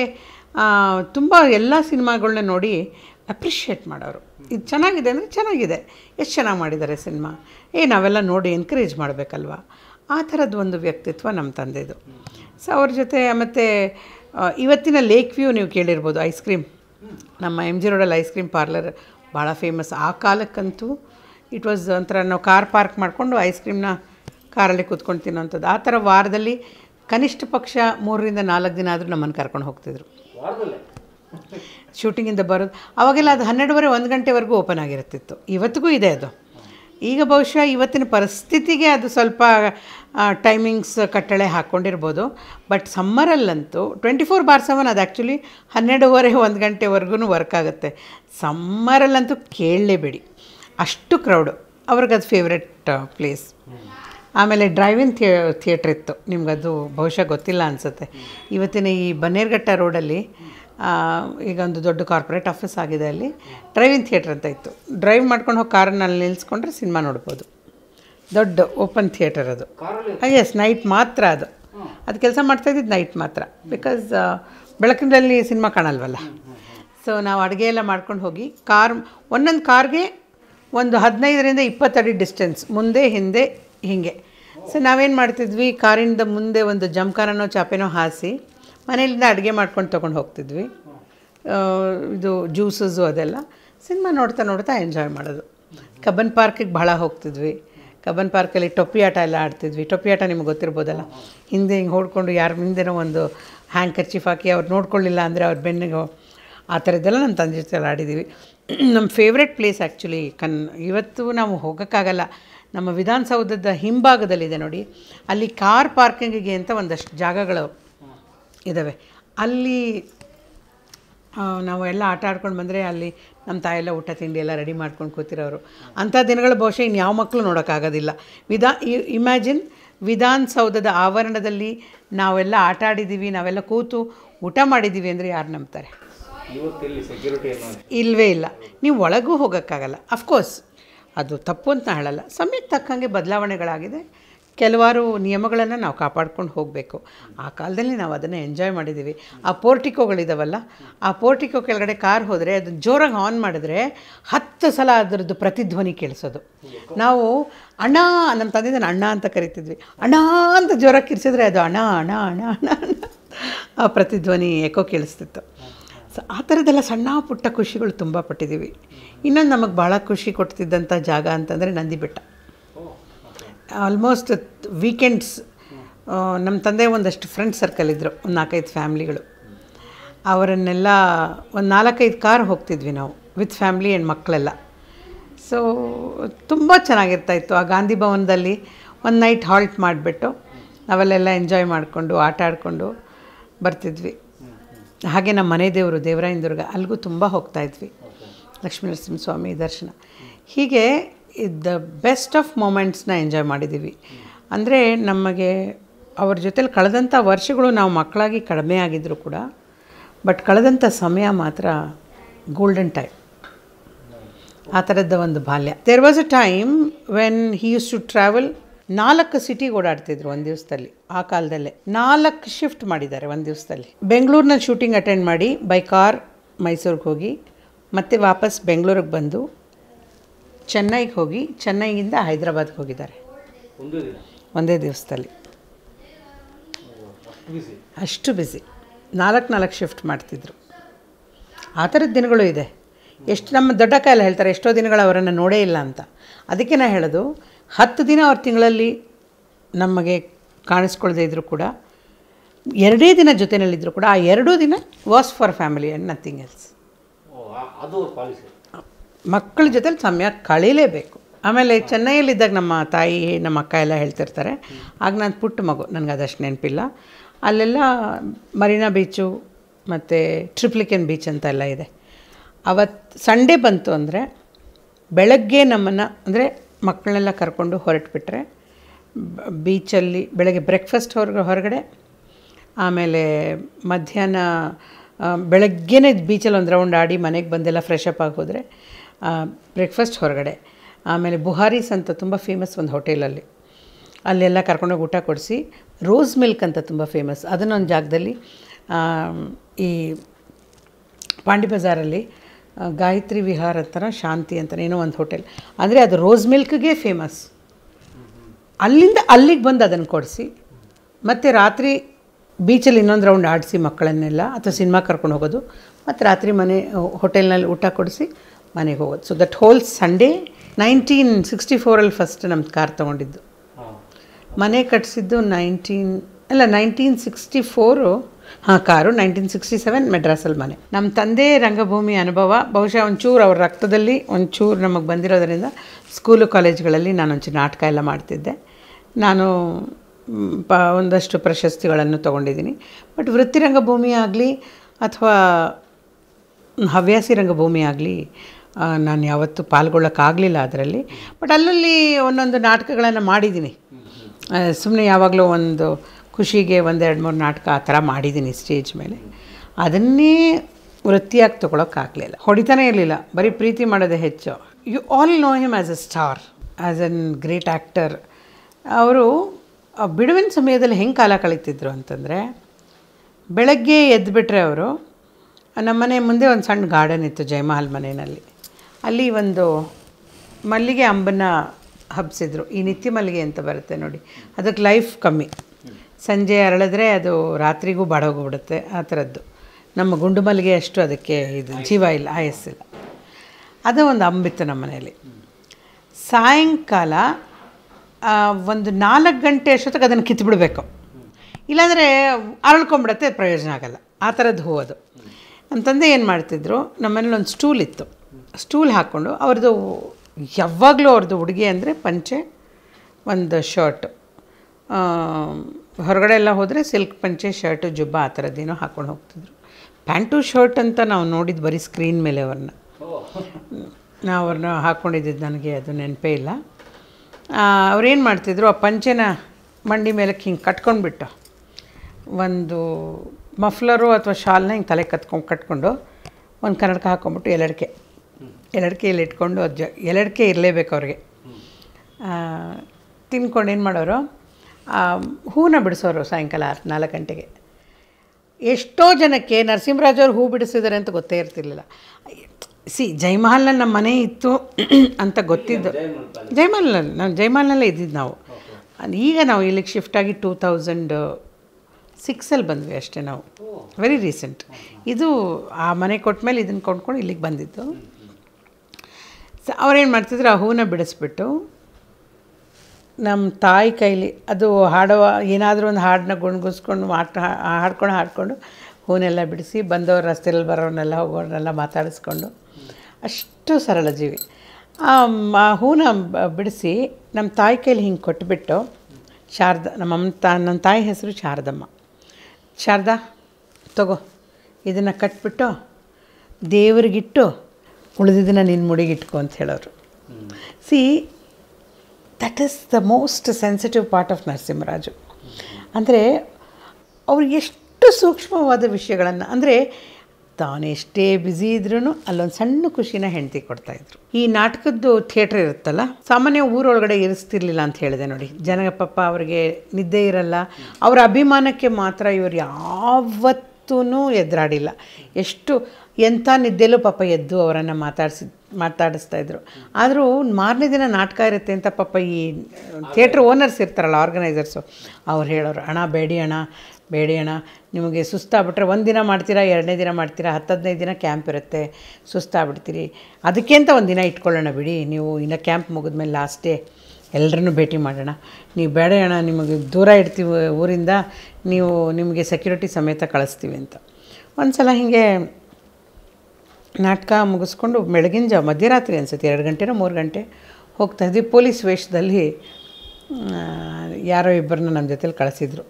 ತುಂಬ ಎಲ್ಲ ಸಿನಿಮಾಗಳನ್ನ ನೋಡಿ ಅಪ್ರಿಷಿಯೇಟ್ ಮಾಡೋರು ಇದು ಚೆನ್ನಾಗಿದೆ ಅಂದರೆ ಚೆನ್ನಾಗಿದೆ ಎಷ್ಟು ಚೆನ್ನಾಗಿ ಮಾಡಿದ್ದಾರೆ ಸಿನಿಮಾ ಏ ನಾವೆಲ್ಲ ನೋಡಿ ಎನ್ಕರೇಜ್ ಮಾಡಬೇಕಲ್ವಾ ಆ ಥರದ್ದು ಒಂದು ವ್ಯಕ್ತಿತ್ವ ನಮ್ಮ ತಂದೆದು ಸೊ ಅವ್ರ ಜೊತೆ ಮತ್ತು ಇವತ್ತಿನ ಲೇಕ್ ವ್ಯೂ ನೀವು ಕೇಳಿರ್ಬೋದು ಐಸ್ ಕ್ರೀಮ್ ನಮ್ಮ ಎಮ್ ಜಿ ರೋಡಲ್ಲಿ ಐಸ್ ಕ್ರೀಮ್ ಪಾರ್ಲರ್ ಭಾಳ ಫೇಮಸ್ ಆ ಕಾಲಕ್ಕಂತೂ ಇಟ್ ವಾಸ್ ಒಂಥರ ನಾವು ಕಾರ್ ಪಾರ್ಕ್ ಮಾಡಿಕೊಂಡು ಐಸ್ ಕ್ರೀಮ್ನ ಕಾರಲ್ಲಿ ಕೂತ್ಕೊಂಡು ತಿನ್ನೋಂಥದ್ದು ಆ ಥರ ವಾರದಲ್ಲಿ ಕನಿಷ್ಠ ಪಕ್ಷ ಮೂರರಿಂದ ನಾಲ್ಕು ದಿನ ಆದರೂ ನಮ್ಮನ್ನು ಕರ್ಕೊಂಡು ಹೋಗ್ತಿದ್ರು ವಾರದಲ್ಲೇ ಶೂಟಿಂಗಿಂದ ಬರೋದು ಅವಾಗೆಲ್ಲ ಅದು ಹನ್ನೆರಡುವರೆ ಒಂದು ಗಂಟೆವರೆಗೂ ಓಪನ್ ಆಗಿರುತ್ತಿತ್ತು ಇವತ್ತಿಗೂ ಇದೆ ಅದು ಈಗ ಬಹುಶಃ ಇವತ್ತಿನ ಪರಿಸ್ಥಿತಿಗೆ ಅದು ಸ್ವಲ್ಪ ಟೈಮಿಂಗ್ಸ್ ಕಟ್ಟಳೆ ಹಾಕ್ಕೊಂಡಿರ್ಬೋದು ಬಟ್ ಸಮ್ಮರಲ್ಲಂತೂ ಟ್ವೆಂಟಿ ಫೋರ್ ಬಾರ್ ಸೆವೆನ್ ಅದು ಆ್ಯಕ್ಚುಲಿ ಹನ್ನೆರಡುವರೆ ಒಂದು ಗಂಟೆವರೆಗೂ ವರ್ಕ್ ಆಗುತ್ತೆ ಸಮ್ಮರಲ್ಲಂತೂ ಕೇಳಲೇಬೇಡಿ ಅಷ್ಟು ಕ್ರೌಡು ಅವ್ರಿಗೆ ಅದು ಫೇವ್ರೆಟ್ ಪ್ಲೇಸ್ ಆಮೇಲೆ ಡ್ರೈವಿನ್ ಥಿಯೇ ಥಿಯೇಟ್ರ್ ಇತ್ತು ನಿಮ್ಗದು ಬಹುಶಃ ಗೊತ್ತಿಲ್ಲ ಅನಿಸುತ್ತೆ ಇವತ್ತಿನ ಈ ಬನ್ನೇರ್ಘಟ್ಟ ರೋಡಲ್ಲಿ ಆ, ಈಗ ಒಂದು ದೊಡ್ಡ ಕಾರ್ಪೊರೇಟ್ ಆಫೀಸ್ ಆಗಿದೆ ಅಲ್ಲಿ ಡ್ರೈವಿಂಗ್ ಥಿಯೇಟ್ರ್ ಅಂತ ಇತ್ತು ಡ್ರೈವ್ ಮಾಡ್ಕೊಂಡು ಹೋಗಿ ಕಾರನ್ನ ಅಲ್ಲಿ ನಿಲ್ಲಿಸ್ಕೊಂಡ್ರೆ ಸಿನಿಮಾ ನೋಡ್ಬೋದು ದೊಡ್ಡ ಓಪನ್ ಥಿಯೇಟರ್ ಅದು ಕಾರಲ್ಲಿ ಎಸ್ ನೈಟ್ ಮಾತ್ರ ಅದು ಅದು ಕೆಲಸ ಮಾಡ್ತಾ ಇದ್ದಿದ್ದು ನೈಟ್ ಮಾತ್ರ ಬಿಕಾಸ್ ಬೆಳಕಿನಲ್ಲಿ ಸಿನಿಮಾ ಕಾಣಲ್ವಲ್ಲ ಸೊ ನಾವು ಅಡುಗೆ ಎಲ್ಲ ಮಾಡ್ಕೊಂಡು ಹೋಗಿ ಕಾರ್ ಒಂದೊಂದು ಕಾರ್ಗೆ ಒಂದು ಹದಿನೈದರಿಂದ ಇಪ್ಪತ್ತು ಅಡಿ ಡಿಸ್ಟೆನ್ಸ್ ಮುಂದೆ ಹಿಂದೆ ಹೀಗೆ ಸೊ ನಾವೇನು ಮಾಡ್ತಿದ್ವಿ ಕಾರಿಂದ ಮುಂದೆ ಒಂದು ಜಮ್ಖಾನನೋ ಚಾಪೆನೋ ಹಾಸಿ ಮನೆಯಿಂದ ಅಡುಗೆ ಮಾಡ್ಕೊಂಡು ತೊಗೊಂಡು ಹೋಗ್ತಿದ್ವಿ ಆ, ಇದು ಜ್ಯೂಸಸ್ಸು ಅದೆಲ್ಲ ಸಿನಿಮಾ ನೋಡ್ತಾ ನೋಡ್ತಾ ಎಂಜಾಯ್ ಮಾಡೋದು ಕಬ್ಬನ್ ಪಾರ್ಕಿಗೆ ಭಾಳ ಹೋಗ್ತಿದ್ವಿ ಕಬ್ಬನ್ ಪಾರ್ಕಲ್ಲಿ ಟೊಪ್ಪಿ ಆಟ ಎಲ್ಲ ಆಡ್ತಿದ್ವಿ ಟೊಪ್ಪಿ ಆಟ ನಿಮ್ಗೆ ಗೊತ್ತಿರ್ಬೋದಲ್ಲ ಹಿಂದೆ ಹಿಂಗೆ ಹೊಡ್ಕೊಂಡು ಯಾರ ಹಿಂದೆನೋ ಒಂದು ಹ್ಯಾಂಗ್ ಕರ್ಚಿಫ್ ಹಾಕಿ ಅವ್ರು ನೋಡ್ಕೊಳ್ಳಿಲ್ಲ ಅಂದರೆ ಅವ್ರ ಬೆನ್ನಿಗೆ ಆ ಥರದ್ದೆಲ್ಲ ನಮ್ಮ ತಂದೆ ಜೊತೆ ಎಲ್ಲ ಆಡಿದ್ದೀವಿ ನಮ್ಮ ಫೇವ್ರೆಟ್ ಪ್ಲೇಸ್ ಆ್ಯಕ್ಚುಲಿ ಕನ್ ಇವತ್ತು ನಾವು ಹೋಗೋಕ್ಕಾಗಲ್ಲ ನಮ್ಮ ವಿಧಾನಸೌಧದ ಹಿಂಭಾಗದಲ್ಲಿದೆ ನೋಡಿ ಅಲ್ಲಿ ಕಾರ್ ಪಾರ್ಕಿಂಗಿಗೆ ಅಂತ ಒಂದಷ್ಟು ಜಾಗಗಳು ಇದ್ದಾವೆ ಅಲ್ಲಿ ಆ, ನಾವು ಎಲ್ಲ ಆಟ ಆಡ್ಕೊಂಡು ಬಂದರೆ ಅಲ್ಲಿ ನಮ್ಮ ತಾಯೆಲ್ಲ ಊಟ ತಿಂಡಿ ಎಲ್ಲ ರೆಡಿ ಮಾಡ್ಕೊಂಡು ಕೂತಿರೋರು ಅಂಥ ದಿನಗಳು ಬಹುಶಃ ಇನ್ನು ಯಾವ ಮಕ್ಕಳು ನೋಡೋಕ್ಕಾಗೋದಿಲ್ಲ ವಿಧಾ ಇಮ್ಯಾಜಿನ್ ವಿಧಾನಸೌಧದ ಆವರಣದಲ್ಲಿ ನಾವೆಲ್ಲ ಆಟ ಆಡಿದ್ದೀವಿ ನಾವೆಲ್ಲ ಕೂತು ಊಟ ಮಾಡಿದ್ದೀವಿ ಅಂದರೆ ಯಾರು ನಂಬ್ತಾರೆ ಇವತ್ತಿಲ್ಲಿ ಸೆಕ್ಯೂರಿಟಿ ಅನ್ನೋ ಇಲ್ಲವೇ ಇಲ್ಲ ನೀವು ಒಳಗೂ ಹೋಗೋಕ್ಕಾಗಲ್ಲ ಅಫ್ಕೋರ್ಸ್ ಅದು ತಪ್ಪು ಅಂತ ಹೇಳಲ್ಲ ಸಮಯಕ್ಕೆ ತಕ್ಕಂಗೆ ಬದಲಾವಣೆಗಳಾಗಿದೆ ಕೆಲವಾರು ನಿಯಮಗಳನ್ನು ನಾವು ಕಾಪಾಡ್ಕೊಂಡು ಹೋಗಬೇಕು ಆ ಕಾಲದಲ್ಲಿ ನಾವು ಅದನ್ನು ಎಂಜಾಯ್ ಮಾಡಿದ್ದೀವಿ ಆ ಪೋರ್ಟಿಕೋಗಳಿದಾವಲ್ಲ ಆ ಪೋರ್ಟಿಕೋ ಕೆಳಗಡೆ ಕಾರ್ ಹೋದರೆ ಅದನ್ನು ಜೋರಾಗಿ ಆನ್ ಮಾಡಿದ್ರೆ ಹತ್ತು ಸಲ ಅದರದ್ದು ಪ್ರತಿಧ್ವನಿ ಕೇಳಿಸೋದು ನಾವು ಅಣ್ಣ ನಮ್ಮ ತಂದೆ ಅಣ್ಣ ಅಂತ ಕರಿತಿದ್ವಿ ಅಣ್ಣ ಅಂತ ಜೋರಾಗಿ ಕಿರಿಸಿದ್ರೆ ಅದು ಅಣ್ಣ ಅಣ್ಣ ಅಣ್ಣ ಅಣ್ಣ ಅಣ್ಣ ಆ ಪ್ರತಿಧ್ವನಿ ಎಕೋ ಕೇಳಿಸ್ತಿತ್ತು ಸೊ ಆ ಥರದ್ದೆಲ್ಲ ಸಣ್ಣ ಪುಟ್ಟ ಖುಷಿಗಳು ತುಂಬ ಪಟ್ಟಿದ್ದೀವಿ ಇನ್ನೊಂದು ನಮಗೆ ಭಾಳ ಖುಷಿ ಕೊಡ್ತಿದ್ದಂಥ ಜಾಗ ಅಂತಂದರೆ ನಂದಿ ಬೆಟ್ಟ ಆಲ್ಮೋಸ್ಟ್ ವೀಕೆಂಡ್ಸ್ ನಮ್ಮ ತಂದೆ ಒಂದಷ್ಟು ಫ್ರೆಂಡ್ ಸರ್ಕಲ್ ಇದ್ದರು ಒಂದು ನಾಲ್ಕೈದು ಫ್ಯಾಮ್ಲಿಗಳು ಅವರನ್ನೆಲ್ಲ ಒಂದು ನಾಲ್ಕೈದು ಕಾರ್ ಹೋಗ್ತಿದ್ವಿ ನಾವು ವಿತ್ ಫ್ಯಾಮ್ಲಿ ಆ್ಯಂಡ್ ಮಕ್ಕಳೆಲ್ಲ ಸೊ ತುಂಬ ಚೆನ್ನಾಗಿರ್ತಾಯಿತ್ತು ಆ ಗಾಂಧಿ ಭವನದಲ್ಲಿ ಒಂದು ನೈಟ್ ಹಾಲ್ಟ್ ಮಾಡಿಬಿಟ್ಟು ನಾವಲ್ಲೆಲ್ಲ ಎಂಜಾಯ್ ಮಾಡಿಕೊಂಡು ಆಟ ಆಡಿಕೊಂಡು ಬರ್ತಿದ್ವಿ ಹಾಗೆ ನಮ್ಮ ಮನೆ ದೇವರು ದೇವರಾಯನ ದುರ್ಗ ಅಲ್ಲಿಗೂ ತುಂಬ ಹೋಗ್ತಾ ಇದ್ವಿ ಲಕ್ಷ್ಮೀ ನರಸಿಂಹಸ್ವಾಮಿ ದರ್ಶನ ಹೀಗೆ ದ ಬೆಸ್ಟ್ ಆಫ್ ಮೂಮೆಂಟ್ಸ್ನ ಎಂಜಾಯ್ ಮಾಡಿದ್ದೀವಿ ಅಂದರೆ ನಮಗೆ ಅವ್ರ ಜೊತೆಲಿ ಕಳೆದಂಥ ವರ್ಷಗಳು ನಾವು ಮಕ್ಕಳಾಗಿ ಕಡಿಮೆ ಆಗಿದ್ದರೂ ಕೂಡ ಬಟ್ ಕಳೆದಂಥ ಸಮಯ ಮಾತ್ರ ಗೋಲ್ಡನ್ ಟೈಮ್ ಆ ಥರದ ಒಂದು ಬಾಲ್ಯ there was a time when he use to travel ನಾಲ್ಕು ಸಿಟಿಗೆ ಓಡಾಡ್ತಿದ್ರು ಒಂದು ದಿವಸದಲ್ಲಿ ಆ ಕಾಲದಲ್ಲೇ ನಾಲ್ಕು ಶಿಫ್ಟ್ ಮಾಡಿದ್ದಾರೆ ಒಂದು ದಿವಸದಲ್ಲಿ ಬೆಂಗಳೂರಿನಲ್ಲಿ ಶೂಟಿಂಗ್ ಅಟೆಂಡ್ ಮಾಡಿ ಬೈ ಕಾರ್ ಮೈಸೂರಿಗೆ ಹೋಗಿ ಮತ್ತೆ ವಾಪಸ್ ಬೆಂಗಳೂರಿಗೆ ಬಂದು ಚೆನ್ನೈಗೆ ಹೋಗಿ ಚೆನ್ನೈಯಿಂದ ಹೈದ್ರಾಬಾದ್ಗೆ ಹೋಗಿದ್ದಾರೆ ಒಂದೇ ದಿನ ಒಂದೇ ದಿವಸದಲ್ಲಿ ಅಷ್ಟು ಬಿಸಿ ಅಷ್ಟು ಬ್ಯುಸಿ ನಾಲ್ಕು ನಾಲ್ಕು ಶಿಫ್ಟ್ ಮಾಡ್ತಿದ್ರು ಆ ಥರದ ದಿನಗಳು ಇದೆ ಎಷ್ಟು ನಮ್ಮ ದೊಡ್ಡ ಕಾಲ ಹೇಳ್ತಾರೆ ಎಷ್ಟೋ ದಿನಗಳು ಅವರನ್ನು ನೋಡೇ ಇಲ್ಲ ಅಂತ ಅದಕ್ಕೆ ನಾ ಹೇಳೋದು ಹತ್ತು ದಿನ ಅವ್ರ ತಿಂಗಳಲ್ಲಿ ನಮಗೆ ಕಾಣಿಸ್ಕೊಳ್ದೇ ಇದ್ದರೂ ಕೂಡ ಎರಡೇ ದಿನ ಜೊತೆಯಲ್ಲಿದ್ದರೂ ಕೂಡ ಆ ಎರಡೂ ದಿನ was for family and nothing else oh ಆ- ಅದು ಅವ್ರ ಪಾಲಿಸಿ ಮಕ್ಕಳ ಜೊತೆ ಸಮಯ ಕಳೀಲೇಬೇಕು ಆಮೇಲೆ ಚೆನ್ನೈಯಲ್ಲಿದ್ದಾಗ ನಮ್ಮ ತಾಯಿ ನಮ್ಮ ಅಕ್ಕ ಎಲ್ಲ ಹೇಳ್ತಿರ್ತಾರೆ ಆಗ ನಾನು ಪುಟ್ಟ ಮಗು ನನಗೆ ಅದಷ್ಟು ನೆನಪಿಲ್ಲ ಅಲ್ಲೆಲ್ಲ ಮರೀನಾ ಬೀಚು ಮತ್ತು ಟ್ರಿಪ್ಲಿಕೆನ್ ಬೀಚ್ ಅಂತ ಎಲ್ಲ ಇದೆ ಅವತ್ತು ಸಂಡೇ ಬಂತು ಅಂದರೆ ಬೆಳಗ್ಗೆ ನಮ್ಮನ್ನು ಅಂದರೆ ಮಕ್ಕಳನ್ನೆಲ್ಲ ಕರ್ಕೊಂಡು ಹೊರಟುಬಿಟ್ರೆ ಬೀಚಲ್ಲಿ ಬೆಳಗ್ಗೆ ಬ್ರೇಕ್ಫಾಸ್ಟ್ ಹೊರಗೆ ಹೊರಗಡೆ ಆಮೇಲೆ ಮಧ್ಯಾಹ್ನ ಆ, ಬೆಳಗ್ಗೆನೇ ಬೀಚಲ್ಲಿ ಒಂದು ರೌಂಡ್ ಆಡಿ ಮನೆಗೆ ಬಂದೆಲ್ಲ ಫ್ರೆಶ್ ಅಪ್ ಆಗಿ ಹೋದರೆ ಬ್ರೇಕ್ಫಾಸ್ಟ್ ಹೊರಗಡೆ ಆಮೇಲೆ ಬುಹಾರೀಸ್ ಅಂತ ತುಂಬ ಫೇಮಸ್ ಒಂದು ಹೋಟೆಲಲ್ಲಿ ಅಲ್ಲೆಲ್ಲ ಕರ್ಕೊಂಡೋಗಿ ಊಟ ಕೊಡಿಸಿ ರೋಸ್ ಮಿಲ್ಕ್ ಅಂತ ತುಂಬ ಫೇಮಸ್ ಅದನ್ನೊಂದು ಜಾಗದಲ್ಲಿ ಆ, ಈ ಪಾಂಡಿ ಬಜಾರಲ್ಲಿ ಆ, ಗಾಯತ್ರಿ ವಿಹಾರ ಅಂತಾನ ಶಾಂತಿ ಅಂತಾನೆ ಏನೋ ಒಂದು ಹೋಟೆಲ್ ಅಂದರೆ ಅದು ರೋಸ್ ಮಿಲ್ಕ್ಗೆ ಫೇಮಸ್ ಅಲ್ಲಿಂದ ಅಲ್ಲಿಗೆ ಬಂದು ಅದನ್ನು ಕೊಡಿಸಿ ಮತ್ತು ರಾತ್ರಿ ಬೀಚಲ್ಲಿ ಇನ್ನೊಂದು ರೌಂಡ್ ಆಡಿಸಿ ಮಕ್ಕಳನ್ನೆಲ್ಲ ಅಥವಾ ಸಿನಿಮಾ ಕರ್ಕೊಂಡು ಹೋಗೋದು ಮತ್ತು ರಾತ್ರಿ ಮನೆ ಹೋಟೆಲ್ನಲ್ಲಿ ಊಟ ಕೊಡಿಸಿ ಮನೆಗೆ ಹೋಗೋದು so that whole Sunday nineteen sixty ಫೋರಲ್ಲಿ ಫಸ್ಟ್ ನಮ್ಮ ಕಾರ್ ತೊಗೊಂಡಿದ್ದು ಹಾಂ ಮನೆ ಕಟ್ಟಿಸಿದ್ದು ನೈನ್ಟೀನ್ ಅಲ್ಲ ನೈನ್ಟೀನ್ ಸಿಕ್ಸ್ಟಿ ಫೋರು ಹಾಂ ಕಾರು ನೈನ್ಟೀನ್ ಸಿಕ್ಸ್ಟಿ ಸೆವೆನ್ ಮೆಡ್ರಾಸಲ್ಲಿ ಮನೆ ನಮ್ಮ ತಂದೆ ರಂಗಭೂಮಿ ಅನುಭವ ಬಹುಶಃ ಒಂಚೂರು ಅವ್ರ ರಕ್ತದಲ್ಲಿ ಒಂಚೂರು ನಮಗೆ ಬಂದಿರೋದರಿಂದ ಸ್ಕೂಲು ಕಾಲೇಜ್ಗಳಲ್ಲಿ ನಾನು ಒಂಚೂರು ನಾಟಕ ಎಲ್ಲ ಮಾಡ್ತಿದ್ದೆ ನಾನು ಮ್, ಪ ಒಂದಷ್ಟು ಪ್ರಶಸ್ತಿಗಳನ್ನು ತೊಗೊಂಡಿದ್ದೀನಿ ಬಟ್ ವೃತ್ತಿ ರಂಗಭೂಮಿ ಆಗಲಿ ಅಥವಾ ಹವ್ಯಾಸಿ ರಂಗಭೂಮಿ ಆಗಲಿ ನಾನು ಯಾವತ್ತೂ ಪಾಲ್ಗೊಳ್ಳೋಕ್ಕಾಗಲಿಲ್ಲ ಅದರಲ್ಲಿ ಬಟ್ ಅಲ್ಲಲ್ಲಿ ಒಂದೊಂದು ನಾಟಕಗಳನ್ನು ಮಾಡಿದ್ದೀನಿ ಸುಮ್ಮನೆ ಯಾವಾಗಲೂ ಒಂದು ಖುಷಿಗೆ ಒಂದೆರಡು ಮೂರು ನಾಟಕ ಆ ಥರ ಮಾಡಿದ್ದೀನಿ ಸ್ಟೇಜ್ ಮೇಲೆ ಅದನ್ನೇ ವೃತ್ತಿಯಾಗಿ ತೊಗೊಳಕ್ಕಾಗಲಿಲ್ಲ ಹೊಡಿತಾನೇ ಇರಲಿಲ್ಲ ಬರೀ ಪ್ರೀತಿ ಮಾಡೋದೇ ಹೆಚ್ಚು you all know him as a star as an great actor ಅವರು ಬಿಡುವಿನ ಸಮಯದಲ್ಲಿ ಹೆಂಗೆ ಕಾಲ ಕಳೀತಿದ್ರು ಅಂತಂದರೆ ಬೆಳಗ್ಗೆ ಎದ್ದುಬಿಟ್ರೆ ಅವರು ನಮ್ಮನೆ ಮುಂದೆ ಒಂದು ಸಣ್ಣ ಗಾರ್ಡನ್ ಇತ್ತು ಜಯಮಹಲ್ ಮನೆಯಲ್ಲಿ ಅಲ್ಲಿ ಒಂದು ಮಲ್ಲಿಗೆ ಅಂಬನ್ನ ಹಬ್ಸಿದ್ರು ಈ ನಿತ್ಯ ಮಲ್ಲಿಗೆ ಅಂತ ಬರುತ್ತೆ ನೋಡಿ ಅದಕ್ಕೆ ಲೈಫ್ ಕಮ್ಮಿ ಸಂಜೆ ಅರಳಿದ್ರೆ ಅದು ರಾತ್ರಿಗೂ ಬಾಡೋಗ್ಬಿಡುತ್ತೆ ಆ ಥರದ್ದು ನಮ್ಮ ಗುಂಡು ಮಲ್ಲಿಗೆ ಅಷ್ಟು ಅದಕ್ಕೆ ಇದು ಜೀವ ಇಲ್ಲ ಆಯಸ್ಸಿಲ್ಲ ಅದು ಒಂದು ಅಂಬಿತ್ತು ನಮ್ಮ ಮನೆಯಲ್ಲಿ ಸಾಯಂಕಾಲ ಆ, ಒಂದು ನಾಲ್ಕು ಗಂಟೆ ಅಷ್ಟೊತ್ತಿಗೆ ಅದನ್ನು ಕಿತ್ಬಿಡ್ಬೇಕು ಇಲ್ಲಾಂದರೆ ಅರಳ್ಕೊಂಬಿಡತ್ತೆ ಪ್ರಯೋಜನ ಆಗಲ್ಲ ಆ ಥರದ್ದು ಹೂ ಅದು ನಮ್ಮ ತಂದೆ ಏನು ಮಾಡ್ತಿದ್ರು ನಮ್ಮ ಮನೇಲಿ ಒಂದು ಸ್ಟೂಲ್ ಇತ್ತು ಸ್ಟೂಲ್ ಹಾಕ್ಕೊಂಡು ಅವ್ರದ್ದು ಯಾವಾಗಲೂ ಅವ್ರದ್ದು ಉಡುಗೆ ಅಂದರೆ ಪಂಚೆ ಒಂದು ಶರ್ಟ್ ಹೊರಗಡೆ ಎಲ್ಲ ಹೋದರೆ ಸಿಲ್ಕ್ ಪಂಚೆ ಶರ್ಟು ಜುಬ್ಬ ಆ ಥರದ್ದೇನೋ ಹಾಕ್ಕೊಂಡು ಹೋಗ್ತಿದ್ರು ಪ್ಯಾಂಟು ಶರ್ಟ್ ಅಂತ ನಾವು ನೋಡಿದ್ದು ಬರೀ ಸ್ಕ್ರೀನ್ ಮೇಲೆ ಅವ್ರನ್ನ ನಾವು ಅವ್ರನ್ನ ಹಾಕ್ಕೊಂಡಿದ್ದು ನನಗೆ ಅದು ನೆನಪೇ ಇಲ್ಲ ಅವ್ರೇನು ಮಾಡ್ತಿದ್ರು ಆ ಪಂಚೆನ ಮಂಡಿ ಮೇಲಕ್ಕೆ ಹಿಂಗೆ ಕಟ್ಕೊಂಡ್ಬಿಟ್ಟು ಒಂದು ಮಫ್ಲರು ಅಥವಾ ಶಾಲ್ನ ಹಿಂಗೆ ತಲೆ ಕತ್ಕೊಂಡು ಕಟ್ಕೊಂಡು ಒಂದು ಕನ್ನಡಕ ಹಾಕ್ಕೊಂಬಿಟ್ಟು ಎಲಡಿಕೆ ಎಲಡಿಕೆಯಲ್ಲಿ ಇಟ್ಕೊಂಡು ಅದು ಜ ಎಲಡಿಕೆ ಇರಲೇಬೇಕು ಅವ್ರಿಗೆ ಆ, ತಿನ್ಕೊಂಡು ಏನು ಮಾಡೋರು ಆ, ಹೂನ ಬಿಡಿಸೋರು ಸಾಯಂಕಾಲ ಆರು ನಾಲ್ಕು ಗಂಟೆಗೆ ಎಷ್ಟೋ ಜನಕ್ಕೆ ನರಸಿಂಹರಾಜ್ ಅವ್ರು ಹೂ ಬಿಡಿಸಿದ್ದಾರೆ ಅಂತ ಗೊತ್ತೇ ಇರ್ತಿರ್ಲಿಲ್ಲ ಸಿ ಜೈಮಹಲ್ನಲ್ಲಿ ನಮ್ಮ ಮನೆ ಇತ್ತು ಅಂತ ಗೊತ್ತಿದ್ದು ಜೈಮಹಲ್ನಲ್ಲಿ ನಾನು ಜೈಮಹಲ್ನಲ್ಲೇ ಇದ್ದಿದ್ದು ನಾವು ಈಗ ನಾವು ಇಲ್ಲಿಗೆ ಶಿಫ್ಟ್ ಆಗಿ ಟೂ ತೌಸಂಡ್ ಸಿಕ್ಸಲ್ಲಿ ಬಂದ್ವಿ ಅಷ್ಟೇ ನಾವು ವೆರಿ ರೀಸೆಂಟ್ ಇದು ಆ ಮನೆ ಕೊಟ್ಟ ಮೇಲೆ ಇದನ್ನು ಕೊಂಡ್ಕೊಂಡು ಇಲ್ಲಿಗೆ ಬಂದಿದ್ದು ಸ ಅವ್ರೇನು ಮಾಡ್ತಿದ್ರು ಆ ಹೂವನ್ನ ಬಿಡಿಸ್ಬಿಟ್ಟು ನಮ್ಮ ತಾಯಿ ಕೈಲಿ ಅದು ಹಾಡುವ ಏನಾದರೂ ಒಂದು ಹಾಡನ್ನ ಗುಣಗುಸ್ಕೊಂಡು ಮಾಟ ಹಾಡ್ಕೊಂಡು ಹಾಡ್ಕೊಂಡು ಹೂನೆಲ್ಲ ಬಿಡಿಸಿ ಬಂದವ್ರು ರಸ್ತೆಯಲ್ಲಿ ಬರೋರ್ನೆಲ್ಲ ಹೋಗೋರ್ನೆಲ್ಲ ಮಾತಾಡಿಸ್ಕೊಂಡು ಅಷ್ಟು ಸರಳ ಜೀವಿ ಆ ಮ- ಆ ಹೂನ ಬ- ಬಿಡಿಸಿ ನಮ್ಮ ತಾಯಿ ಕೈಲಿ ಹಿಂಗೆ ಕೊಟ್ಬಿಟ್ಟು ಶಾರದ ನಮ್ಮ ಅಮ್ಮ ತಾ ನನ್ನ ತಾಯಿ ಹೆಸರು ಶಾರದಮ್ಮ ಶಾರದಾ ತಗೋ ಇದನ್ನು ಕಟ್ಬಿಟ್ಟು ದೇವರಿಗಿಟ್ಟು ಉಳಿದಿದ್ದನ್ನು ನಿನ್ನ ಮುಡಿಗಿಟ್ಕೊ ಅಂತ ಹೇಳೋರು see that is the most sensitive part of Narasimharaju ಅಂದರೆ ಅವ್ರು ಎಷ್ಟು ಸೂಕ್ಷ್ಮವಾದ ವಿಷಯಗಳನ್ನು ಅಂದರೆ ತಾನೆಷ್ಟೇ ಬ್ಯುಸಿ ಇದ್ರೂ ಅಲ್ಲೊಂದು ಸಣ್ಣ ಖುಷಿನ ಹೆಂಡತಿ ಕೊಡ್ತಾಯಿದ್ರು ಈ ನಾಟಕದ್ದು ಥಿಯೇಟ್ರ್ ಇರುತ್ತಲ್ಲ ಸಾಮಾನ್ಯ ಊರೊಳಗಡೆ ಇರಿಸ್ತಿರ್ಲಿಲ್ಲ ಅಂತ ಹೇಳಿದೆ ನೋಡಿ ಜನ ಪಾಪ ಅವ್ರಿಗೆ ನಿದ್ದೆ ಇರಲ್ಲ ಅವರ ಅಭಿಮಾನಕ್ಕೆ ಮಾತ್ರ ಇವರು ಯಾವತ್ತೂ ಎದುರಾಡಿಲ್ಲ ಎಷ್ಟು ಎಂಥ ನಿದ್ದೆಲೂ ಪಾಪ ಎದ್ದು ಅವರನ್ನು ಮಾತಾಡಿಸಿ ಮಾತಾಡಿಸ್ತಾ ಇದ್ರು ಆದರೂ ಮಾರನೇ ದಿನ ನಾಟಕ ಇರುತ್ತೆ ಅಂತ ಪಾಪ ಈ ಥಿಯೇಟ್ರ್ ಓನರ್ಸ್ ಇರ್ತಾರಲ್ಲ ಆರ್ಗನೈಸರ್ಸು ಅವ್ರು ಹೇಳೋರು ಅಣ್ಣ ಬೇಡಿ ಅಣ್ಣ ಬೇಡಿ ಅಣ್ಣ ನಿಮಗೆ ಸುಸ್ತಾಗ್ಬಿಟ್ರೆ ಒಂದು ದಿನ ಮಾಡ್ತೀರಾ ಎರಡನೇ ದಿನ ಮಾಡ್ತೀರಾ ಹತ್ತು ಹದಿನೈದು ದಿನ ಕ್ಯಾಂಪ್ ಇರುತ್ತೆ ಸುಸ್ತಾಗ್ಬಿಡ್ತೀರಿ ಅದಕ್ಕೆ ಅಂತ ಒಂದು ದಿನ ಇಟ್ಕೊಳ್ಳೋಣ ಬಿಡಿ ನೀವು ಇನ್ನು ಕ್ಯಾಂಪ್ ಮುಗಿದ್ಮೇಲೆ ಲಾಸ್ಟ್ ಡೇ ಎಲ್ಲರನ್ನೂ ಭೇಟಿ ಮಾಡೋಣ ನೀವು ಬೇಡ ಅಣ್ಣ ನಿಮಗೆ ದೂರ ಇಡ್ತೀವಿ ಊರಿಂದ ನೀವು ನಿಮಗೆ ಸೆಕ್ಯೂರಿಟಿ ಸಮೇತ ಕಳಿಸ್ತೀವಿ ಅಂತ ಒಂದು ಸಲ ಹೀಗೆ ನಾಟಕ ಮುಗಿಸ್ಕೊಂಡು ಬೆಳಗಿನ ಜಾವ ಮಧ್ಯರಾತ್ರಿ ಅನಿಸುತ್ತೆ ಎರಡು ಗಂಟೆನೋ ಮೂರು ಗಂಟೆ ಹೋಗ್ತಾ ಇದ್ವಿ ಪೊಲೀಸ್ ವೇಷದಲ್ಲಿ ಆ, ಯಾರೋ ಇಬ್ಬರನ್ನ ನಮ್ಮ ಜೊತೇಲಿ ಕಳಿಸಿದ್ರು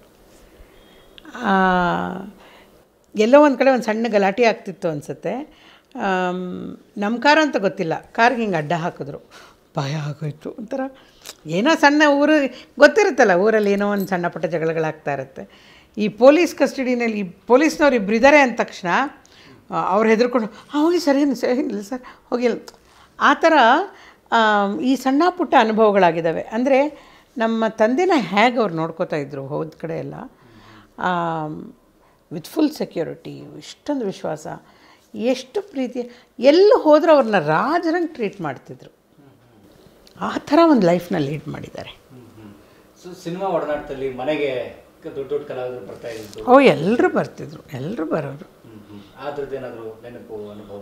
ಆ, ಎಲ್ಲೋ ಒಂದು ಕಡೆ ಒಂದು ಸಣ್ಣ ಗಲಾಟೆ ಆಗ್ತಿತ್ತು ಅನಿಸುತ್ತೆ ನಮ್ಮ ಕಾರು ಅಂತ ಗೊತ್ತಿಲ್ಲ ಕಾರ್ಗೆ ಹಿಂಗೆ ಅಡ್ಡ ಹಾಕಿದ್ರು ಭಯ ಆಗೋಯ್ತು ಒಂಥರ ಏನೋ ಸಣ್ಣ ಊರು ಗೊತ್ತಿರುತ್ತಲ್ಲ ಊರಲ್ಲಿ ಏನೋ ಒಂದು ಸಣ್ಣ ಪುಟ್ಟ ಜಗಳಗಳಾಗ್ತಾ ಇರುತ್ತೆ ಈ ಪೊಲೀಸ್ ಕಸ್ಟಡಿನಲ್ಲಿ ಈ ಪೊಲೀಸ್ನವ್ರು ಇಬ್ಬರು ಇದ್ದಾರೆ ಅಂದ ತಕ್ಷಣ ಅವ್ರು ಹೆದರ್ಕೊಂಡು ಹಾಂ ಹೋಗಿ ಸರ್ ಏನು ಸರ್ ಇಲ್ಲ ಸರ್ ಹೋಗಿಲ್ಲ ಆ ಥರ ಆಮ್, ಈ ಸಣ್ಣ ಪುಟ್ಟ ಅನುಭವಗಳಾಗಿದ್ದಾವೆ ಅಂದರೆ ನಮ್ಮ ತಂದೆನ ಹೇಗೆ ಅವ್ರು ನೋಡ್ಕೋತಾ ಇದ್ರು ಹೋದ ಕಡೆ ಎಲ್ಲ ವಿತ್ ಫುಲ್ ಸೆಕ್ಯೂರಿಟಿ ಇಷ್ಟೊಂದು ವಿಶ್ವಾಸ ಎಷ್ಟು ಪ್ರೀತಿ ಎಲ್ಲಿ ಹೋದರೂ ಅವ್ರನ್ನ ರಾಜರಂಗೆ ಟ್ರೀಟ್ ಮಾಡ್ತಿದ್ರು ಆ ಥರ ಒಂದು ಲೈಫ್ನ ಲೀಡ್ ಮಾಡಿದ್ದಾರೆ ಸೊ ಸಿನಿಮಾ ಒಡನಾಟದಲ್ಲಿ ಮನೆಗೆ ಕ- ದೊಡ್ಡ ದೊಡ್ಡ ಕಲಾವಿದರು ಬರ್ತಾ ಇದ್ದು ಓ ಎಲ್ಲರೂ ಬರ್ತಿದ್ರು ಎಲ್ಲರೂ ಬರೋರು ಆದ್ರದ್ದು ಏನಾದರೂ ನೆನಪು ಅನುಭವ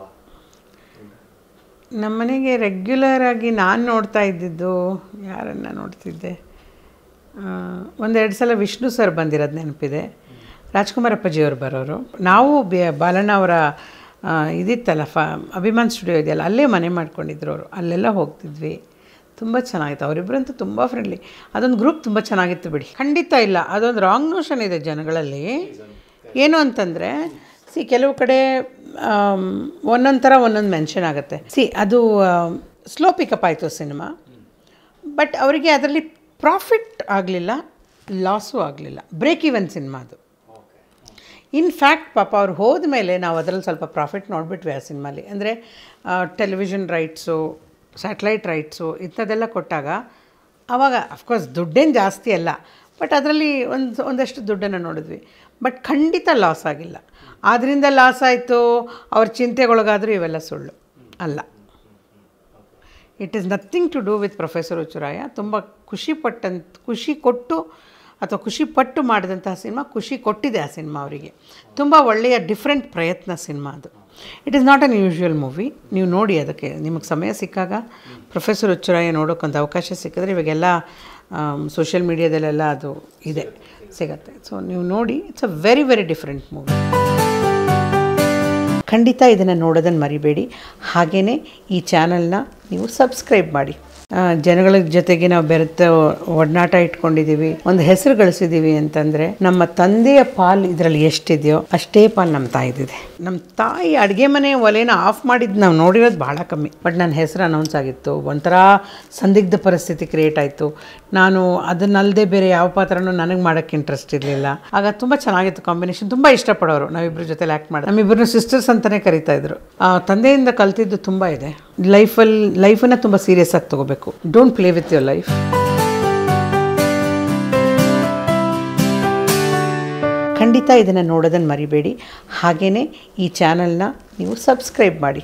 ನಮ್ಮ ಮನೆಗೆ ರೆಗ್ಯುಲರ್ ಆಗಿ ನಾನು ನೋಡ್ತಾ ಇದ್ದಿದ್ದು ಯಾರನ್ನು ನೋಡ್ತಿದ್ದೆ ಆ, ಒಂದೆರಡು ಸಲ ವಿಷ್ಣು ಸರ್ ಬಂದಿರೋದು ನೆನಪಿದೆ ರಾಜ್ಕುಮಾರ್ ಅಪ್ಪಾಜಿಯವರು ಬರೋರು ನಾವು ಬೆ ಬಾಲಣ್ಣ ಅವರ ಆ, ಇದಿತ್ತಲ್ಲ ಫ ಅಭಿಮಾನ್ ಸ್ಟುಡಿಯೋ ಇದೆಯಲ್ಲ ಅಲ್ಲೇ ಮನೆ ಮಾಡ್ಕೊಂಡಿದ್ರು ಅವರು ಅಲ್ಲೆಲ್ಲ ಹೋಗ್ತಿದ್ವಿ ತುಂಬ ಚೆನ್ನಾಗಿತ್ತು ಅವರಿಬ್ಬರಂತೂ ತುಂಬ ಫ್ರೆಂಡ್ಲಿ ಅದೊಂದು ಗ್ರೂಪ್ ತುಂಬ ಚೆನ್ನಾಗಿತ್ತು ಬಿಡಿ ಖಂಡಿತ ಇಲ್ಲ ಅದೊಂದು ರಾಂಗ್ ನೋಷನ್ ಇದೆ ಜನಗಳಲ್ಲಿ ಏನು ಅಂತಂದರೆ ಸಿ ಕೆಲವು ಕಡೆ ಆಮ್, ಒಂದೊಂದು ಥರ ಒಂದೊಂದು ಮೆನ್ಷನ್ ಆಗುತ್ತೆ ಸಿ ಅದು ಸ್ಲೋ ಪಿಕಪ್ ಆಯಿತು ಸಿನಿಮಾ ಬಟ್ ಅವರಿಗೆ ಅದರಲ್ಲಿ ಪ್ರಾಫಿಟ್ ಆಗಲಿಲ್ಲ ಲಾಸು ಆಗಲಿಲ್ಲ ಬ್ರೇಕ್ ಈವನ್ ಸಿನಿಮಾ ಅದು ಇನ್ಫ್ಯಾಕ್ಟ್ ಪಾಪ ಅವ್ರು ಹೋದ ಮೇಲೆ ನಾವು ಅದರಲ್ಲಿ ಸ್ವಲ್ಪ ಪ್ರಾಫಿಟ್ ನೋಡಿಬಿಟ್ವಿ ಆ ಸಿನಿಮಾಲಿ ಅಂದರೆ ಟೆಲಿವಿಷನ್ ರೈಟ್ಸು ಸ್ಯಾಟಲೈಟ್ ರೈಟ್ಸು ಇಂಥದ್ದೆಲ್ಲ ಕೊಟ್ಟಾಗ ಆವಾಗ ಅಫ್ಕೋರ್ಸ್ ದುಡ್ಡೇನು ಜಾಸ್ತಿ ಅಲ್ಲ ಬಟ್ ಅದರಲ್ಲಿ ಒಂದು ಒಂದಷ್ಟು ದುಡ್ಡನ್ನು ನೋಡಿದ್ವಿ ಬಟ್ ಖಂಡಿತ ಲಾಸ್ ಆಗಿಲ್ಲ ಆದ್ದರಿಂದ ಲಾಸ್ ಆಯಿತು ಅವ್ರ ಚಿಂತೆಗೊಳಗಾದರೂ ಇವೆಲ್ಲ ಸುಳ್ಳು ಅಲ್ಲ it is nothing to do with professor Huchuraya ತುಂಬ ಖುಷಿ ಪಟ್ಟಂತ ಖುಷಿ ಕೊಟ್ಟು ಅಥವಾ ಖುಷಿ ಪಟ್ಟು ಮಾಡಿದಂತಹ ಸಿನಿಮಾ ಖುಷಿ ಕೊಟ್ಟಿದೆ ಆ ಸಿನಿಮಾ ಅವರಿಗೆ ತುಂಬ ಒಳ್ಳೆಯ ಡಿಫ್ರೆಂಟ್ ಪ್ರಯತ್ನ ಸಿನಿಮಾ ಅದು it is not unusual movie ನೀವು ನೋಡಿ ಅದಕ್ಕೆ ನಿಮಗೆ ಸಮಯ ಸಿಕ್ಕಾಗ ಪ್ರೊಫೆಸರ್ ಉಚ್ಚುರಾಯ ನೋಡೋಕ್ಕಂತ ಅವಕಾಶ ಸಿಕ್ಕಿದ್ರೆ ಇವಾಗೆಲ್ಲ ಸೋಷಿಯಲ್ ಮೀಡಿಯಾದಲ್ಲೆಲ್ಲ ಅದು ಇದೆ ಸಿಗತ್ತೆ ಸೊ ನೀವು ನೋಡಿ it's a very very different movie ಖಂಡಿತ ಇದನ್ನು ನೋಡೋದನ್ನು ಮರಿಬೇಡಿ ಹಾಗೆಯೇ ಈ ಚಾನಲ್ನ ನೀವು ಸಬ್ಸ್ಕ್ರೈಬ್ ಮಾಡಿ ಆ, ಜನಗಳ ಜೊತೆಗೆ ನಾವು ಬೆರೆತ ಒಡನಾಟ ಇಟ್ಕೊಂಡಿದ್ದೀವಿ ಒಂದು ಹೆಸರು ಗಳಿಸಿದ್ದೀವಿ ಅಂತಂದರೆ ನಮ್ಮ ತಂದೆಯ ಪಾಲ್ ಇದರಲ್ಲಿ ಎಷ್ಟಿದೆಯೋ ಅಷ್ಟೇ ಪಾಲ್ ನಮ್ಮ ತಾಯಿದಿದೆ ನಮ್ಮ ತಾಯಿ ಅಡುಗೆ ಮನೆ ಒಲೆನ ಆಫ್ ಮಾಡಿದ್ದು ನಾವು ನೋಡಿರೋದು ಭಾಳ ಕಮ್ಮಿ ಬಟ್ ನನ್ನ ಹೆಸರು ಅನೌನ್ಸ್ ಆಗಿತ್ತು ಒಂಥರ ಸಂದಿಗ್ಧ ಪರಿಸ್ಥಿತಿ ಕ್ರಿಯೇಟ್ ಆಯಿತು ನಾನು ಅದನ್ನಲ್ಲದೆ ಬೇರೆ ಯಾವ ಪಾತ್ರನೂ ನನಗೆ ಮಾಡೋಕ್ಕೆ ಇಂಟ್ರೆಸ್ಟ್ ಇರಲಿಲ್ಲ ಆಗ ತುಂಬ ಚೆನ್ನಾಗಿತ್ತು ಕಾಂಬಿನೇಷನ್ ತುಂಬ ಇಷ್ಟಪಡೋರು ನಾವಿಬ್ಬರ ಜೊತೆಲಿ ಆ್ಯಕ್ಟ್ ಮಾಡಿ ನಮ್ಮಿಬ್ಬರನ್ನ ಸಿಸ್ಟರ್ಸ್ ಅಂತಲೇ ಕರಿತಾ ಇದ್ರು ಆ, ತಂದೆಯಿಂದ ಕಲ್ತಿದ್ದು ತುಂಬ ಇದೆ ಲೈಫಲ್ಲಿ ಲೈಫನ್ನು ತುಂಬ ಸೀರಿಯಸ್ ಆಗಿ ತೊಗೋಬೇಕು don't play with your life ಖಂಡಿತ ಇದನ್ನು ನೋಡೋದನ್ನು ಮರಿಬೇಡಿ ಹಾಗೆಯೇ ಈ ಚಾನಲ್ನ ನೀವು ಸಬ್ಸ್ಕ್ರೈಬ್ ಮಾಡಿ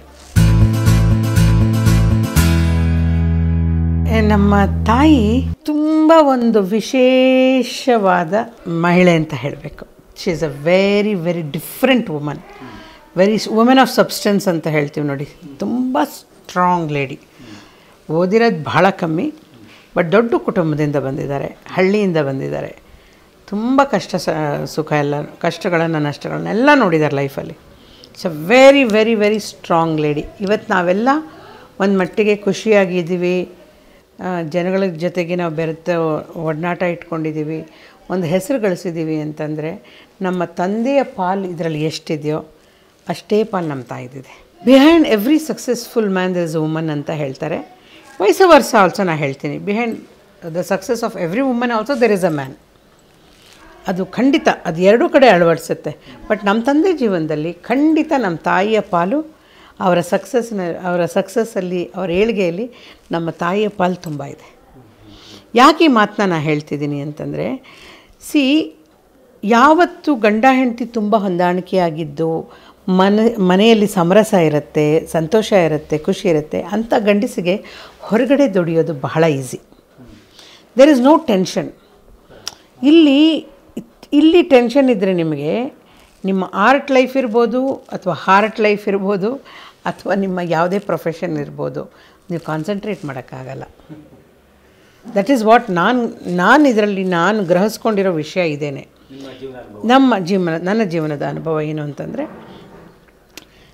ಏ, ನಮ್ಮ ತಾಯಿ ತುಂಬ ಒಂದು ವಿಶೇಷವಾದ ಮಹಿಳೆ ಅಂತ ಹೇಳಬೇಕು she is a very very different woman very women of substance ಅಂತ ಹೇಳ್ತೀವಿ ನೋಡಿ ತುಂಬ ಸ್ಟ್ರಾಂಗ್ ಲೇಡಿ ಓದಿರೋದು ಭಾಳ ಕಮ್ಮಿ ಬಟ್ ದೊಡ್ಡ ಕುಟುಂಬದಿಂದ ಬಂದಿದ್ದಾರೆ ಹಳ್ಳಿಯಿಂದ ಬಂದಿದ್ದಾರೆ ತುಂಬ ಕಷ್ಟ ಸ ಸುಖ ಎಲ್ಲ ಕಷ್ಟಗಳನ್ನು ನಷ್ಟಗಳನ್ನೆಲ್ಲ ನೋಡಿದ್ದಾರೆ ಲೈಫಲ್ಲಿ it's a very very very strong lady ಇವತ್ತು ನಾವೆಲ್ಲ ಒಂದು ಮಟ್ಟಿಗೆ ಖುಷಿಯಾಗಿದ್ದೀವಿ ಆ, ಜನಗಳ ಜೊತೆಗೆ ನಾವು ಬೆರೆತ ಒಡನಾಟ ಇಟ್ಕೊಂಡಿದ್ದೀವಿ ಒಂದು ಹೆಸರು ಗಳಿಸಿದ್ದೀವಿ ಅಂತಂದರೆ ನಮ್ಮ ತಂದೆಯ ಪಾಲ್ ಇದರಲ್ಲಿ ಎಷ್ಟಿದೆಯೋ ಅಷ್ಟೇ ಪಾಲ್ ನಮ್ಮ ತಾಯಿದಿದೆ behind every successful man there is woman ಅಂತ ಹೇಳ್ತಾರೆ ವಯಸ್ಸ ವರ್ಷ ಆಲ್ಸೋ ನಾನು ಹೇಳ್ತೀನಿ behind the success of every woman also there is a man ಅದು ಖಂಡಿತ ಅದು ಎರಡೂ ಕಡೆ ಅಳವಡಿಸುತ್ತೆ ಬಟ್ ನಮ್ಮ ತಂದೆ ಜೀವನದಲ್ಲಿ ಖಂಡಿತ ನಮ್ಮ ತಾಯಿಯ ಪಾಲು ಅವರ ಸಕ್ಸಸ್ನ ಅವರ ಸಕ್ಸಸ್ಸಲ್ಲಿ ಅವರ ಏಳಿಗೆಯಲ್ಲಿ ನಮ್ಮ ತಾಯಿಯ ಪಾಲು ತುಂಬ ಇದೆ ಯಾಕೆ ಈ ಮಾತನ್ನ ನಾನು ಹೇಳ್ತಿದ್ದೀನಿ ಅಂತಂದರೆ ಸಿ ಯಾವತ್ತು ಗಂಡ ಹೆಂಡತಿ ತುಂಬ ಹೊಂದಾಣಿಕೆಯಾಗಿದ್ದು ಮನೆ ಮನೆಯಲ್ಲಿ ಸಮರಸ ಇರುತ್ತೆ ಸಂತೋಷ ಇರುತ್ತೆ ಖುಷಿ ಇರುತ್ತೆ ಅಂಥ ಗಂಡಸಿಗೆ ಹೊರಗಡೆ ದುಡಿಯೋದು ಬಹಳ easy there is no tension ಇಲ್ಲಿ ಇಲ್ಲಿ ಟೆನ್ಷನ್ ಇದ್ದರೆ ನಿಮಗೆ ನಿಮ್ಮ ಆರ್ಟ್ ಲೈಫ್ ಇರ್ಬೋದು ಅಥವಾ ಹಾರ್ಟ್ ಲೈಫ್ ಇರ್ಬೋದು ಅಥವಾ ನಿಮ್ಮ ಯಾವುದೇ ಪ್ರೊಫೆಷನ್ ಇರ್ಬೋದು ನೀವು ಕಾನ್ಸಂಟ್ರೇಟ್ ಮಾಡೋಕ್ಕಾಗಲ್ಲ ದಟ್ ಈಸ್ ವಾಟ್ ನಾನು ನಾನು ಇದರಲ್ಲಿ ನಾನು ಗ್ರಹಿಸ್ಕೊಂಡಿರೋ ವಿಷಯ ಇದೇನೆ ನಿಮ್ಮ ಜೀವನ ಅನುಭವ ನಮ್ಮ ಜೀವನ ನನ್ನ ಜೀವನದ ಅನುಭವ ಏನು ಅಂತಂದರೆ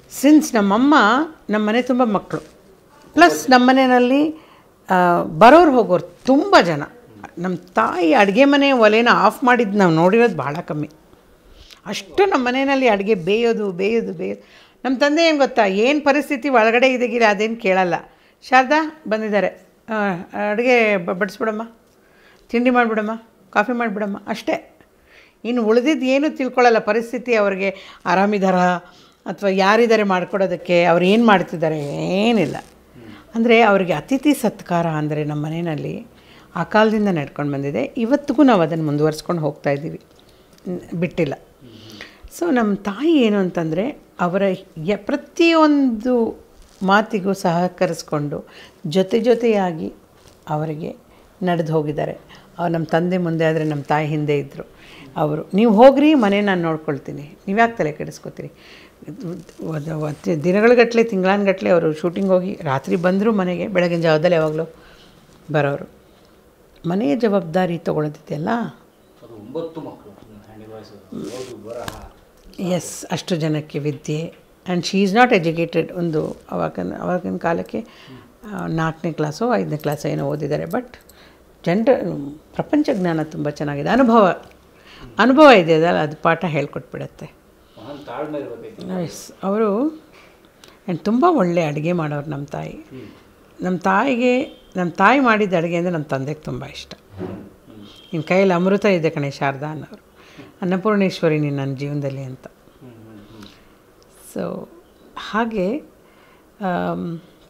ಸಿನ್ಸ್ ನಮ್ಮಮ್ಮ ನಮ್ಮ ಮನೆ ತುಂಬ ಮಕ್ಕಳು ಪ್ಲಸ್ ನಮ್ಮ ಮನೆಯಲ್ಲಿ ಬರೋರು ಹೋಗೋರು ತುಂಬ ಜನ ನಮ್ಮ ತಾಯಿ ಅಡುಗೆ ಮನೆ ಒಲೆನ ಆಫ್ ಮಾಡಿದ್ದು ನಾವು ನೋಡಿರೋದು ಭಾಳ ಕಮ್ಮಿ ಅಷ್ಟು ನಮ್ಮ ಮನೆಯಲ್ಲಿ ಅಡುಗೆ ಬೇಯೋದು ಬೇಯೋದು ಬೇಯೋದು ನಮ್ಮ ತಂದೆ ಏನು ಗೊತ್ತಾ ಏನು ಪರಿಸ್ಥಿತಿ ಒಳಗಡೆ ಇದೆಗಿಲ್ಲ ಅದೇನು ಕೇಳಲ್ಲ ಶಾರದಾ ಬಂದಿದ್ದಾರೆ ಅಡುಗೆ ಬಡಿಸ್ಬಿಡಮ್ಮ ತಿಂಡಿ ಮಾಡಿಬಿಡಮ್ಮ ಕಾಫಿ ಮಾಡಿಬಿಡಮ್ಮ ಅಷ್ಟೇ ಇನ್ನು ಉಳಿದಿದ್ದು ಏನು ತಿಳ್ಕೊಳ್ಳಲ್ಲ ಪರಿಸ್ಥಿತಿ ಅವ್ರಿಗೆ ಆರಾಮಿದಾರಾ ಅಥವಾ ಯಾರಿದ್ದಾರೆ ಮಾಡ್ಕೊಡೋದಕ್ಕೆ ಅವ್ರು ಏನು ಮಾಡ್ತಿದ್ದಾರೆ ಏನಿಲ್ಲ ಅಂದರೆ ಅವ್ರಿಗೆ ಅತಿಥಿ ಸತ್ಕಾರ ಅಂದರೆ ನಮ್ಮ ಮನೆಯಲ್ಲಿ ಆ ಕಾಲದಿಂದ ನಡ್ಕೊಂಡು ಬಂದಿದೆ ಇವತ್ತಿಗೂ ನಾವು ಅದನ್ನು ಮುಂದುವರ್ಸ್ಕೊಂಡು ಹೋಗ್ತಾ ಇದ್ದೀವಿ ನ್- ಬಿಟ್ಟಿಲ್ಲ ಸೊ ನಮ್ಮ ತಾಯಿ ಏನು ಅಂತಂದರೆ ಅವರ ಯ ಪ್ರತಿಯೊಂದು ಮಾತಿಗೂ ಸಹಕರಿಸ್ಕೊಂಡು ಜೊತೆ ಜೊತೆಯಾಗಿ ಅವರಿಗೆ ನಡೆದು ಹೋಗಿದ್ದಾರೆ ಅವ್ರು ನಮ್ಮ ತಂದೆ ಮುಂದೆ ಆದರೆ ನಮ್ಮ ತಾಯಿ ಹಿಂದೆ ಇದ್ದರು ಅವರು ನೀವು ಹೋಗ್ರಿ ಮನೆ ನಾನು ನೋಡ್ಕೊಳ್ತೀನಿ ನೀವು ಯಾಕೆ ತಲೆ ಕೆಡಿಸ್ಕೊತೀರಿ ದಿನಗಳಗಟ್ಟಲೆ ತಿಂಗಳಾನ್ಗಟ್ಟಲೆ ಅವರು ಶೂಟಿಂಗ್ ಹೋಗಿ ರಾತ್ರಿ ಬಂದರೂ ಮನೆಗೆ ಬೆಳಗಿನ ಜಾವದಲ್ಲಿ ಯಾವಾಗಲೂ ಬರೋರು ಮನೆಯ ಜವಾಬ್ದಾರಿ ತೊಗೊಳೋದಿದೆಯಲ್ಲ ಅದು ಒಂಬತ್ತು ಮಕ್ಕಳು ಹ್ಯಾಂಡಿ ವಾಯ್ಸು ಓದು ಬರಹ ಎಸ್ ಅಷ್ಟು ಜನಕ್ಕೆ ವಿದ್ಯೆ and she is not educated ಒಂದು ಅವಾಗಿನ ಅವಾಗಿನ ಕಾಲಕ್ಕೆ ಆ, ನಾಲ್ಕನೇ ಕ್ಲಾಸೋ ಐದನೇ ಕ್ಲಾಸೋ ಏನೋ ಓದಿದ್ದಾರೆ ಬಟ್ ಜನರ ಪ್ರಪಂಚ ಜ್ಞಾನ ತುಂಬ ಚೆನ್ನಾಗಿದೆ ಅನುಭವ ಅನುಭವ ಇದೆ ಅದಲ್ಲ ಅದು ಪಾಠ ಹೇಳ್ಕೊಟ್ಬಿಡತ್ತೆ ಮಹಾನ್ ತಾಳ್ಮೆ ಇರಬೇಕೈತಿ ಎಸ್ ಅವರು ಆ್ಯಂಡ್ ತುಂಬ ಒಳ್ಳೆ ಅಡುಗೆ ಮಾಡೋರು ನಮ್ಮ ತಾಯಿ ನಮ್ಮ ತಾಯಿಗೆ ನಮ್ಮ ತಾಯಿ ಮಾಡಿದ ಅಡುಗೆ ಅಂದರೆ ನಮ್ಮ ತಂದೆಗೆ ತುಂಬ ಇಷ್ಟ ನಿನ್ನ ಕೈಯಲ್ಲಿ ಅಮೃತ ಇದೆ ಕಣೆ ಶಾರದಾ ಅನ್ನೋರು ಅನ್ನಪೂರ್ಣೇಶ್ವರಿ ನೀನು ನನ್ನ ಜೀವನದಲ್ಲಿ ಅಂತ ಸೊ ಹಾಗೆ ಆಮ್,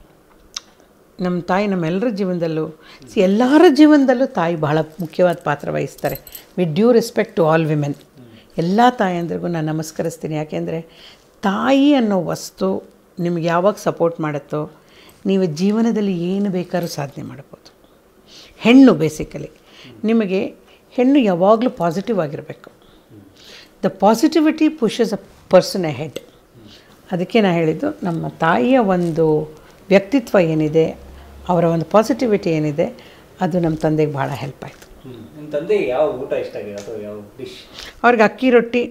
ನಮ್ಮ ತಾಯಿ ನಮ್ಮೆಲ್ಲರ ಜೀವನದಲ್ಲೂ ಸಿ ಎಲ್ಲರ ಜೀವನದಲ್ಲೂ ತಾಯಿ ಬಹಳ ಮುಖ್ಯವಾದ ಪಾತ್ರ ವಹಿಸ್ತಾರೆ with due respect to all women ಎಲ್ಲ ತಾಯಂದ್ರಿಗೂ ನಾನು ನಮಸ್ಕರಿಸ್ತೀನಿ ಯಾಕೆಂದರೆ ತಾಯಿ ಅನ್ನೋ ವಸ್ತು ನಿಮ್ಗೆ ಯಾವಾಗ ಸಪೋರ್ಟ್ ಮಾಡುತ್ತೋ ನೀವು ಜೀವನದಲ್ಲಿ ಏನು ಬೇಕಾದ್ರೂ ಸಾಧನೆ ಮಾಡ್ಬೋದು ಹೆಣ್ಣು ಬೇಸಿಕಲಿ ನಿಮಗೆ ಹೆಣ್ಣು ಯಾವಾಗಲೂ ಪಾಸಿಟಿವ್ ಆಗಿರಬೇಕು the positivity pushes a person ahead ಅದಕ್ಕೆ ನಾನು ಹೇಳಿದ್ದು ನಮ್ಮ ತಾಯಿಯ ಒಂದು ವ್ಯಕ್ತಿತ್ವ ಏನಿದೆ ಅವರ ಒಂದು ಪಾಸಿಟಿವಿಟಿ ಏನಿದೆ ಅದು ನಮ್ಮ ತಂದೆಗೆ ಭಾಳ ಹೆಲ್ಪ್ ಆಯಿತು ನಿಮ್ಮ ತಂದೆಗೆ ಯಾವ ಊಟ ಇಷ್ಟ ಆಗಿದೆ ಅಥವಾ ಯಾವ ಡಿಶ್ ಅವ್ರಿಗೆ ಅಕ್ಕಿ ರೊಟ್ಟಿ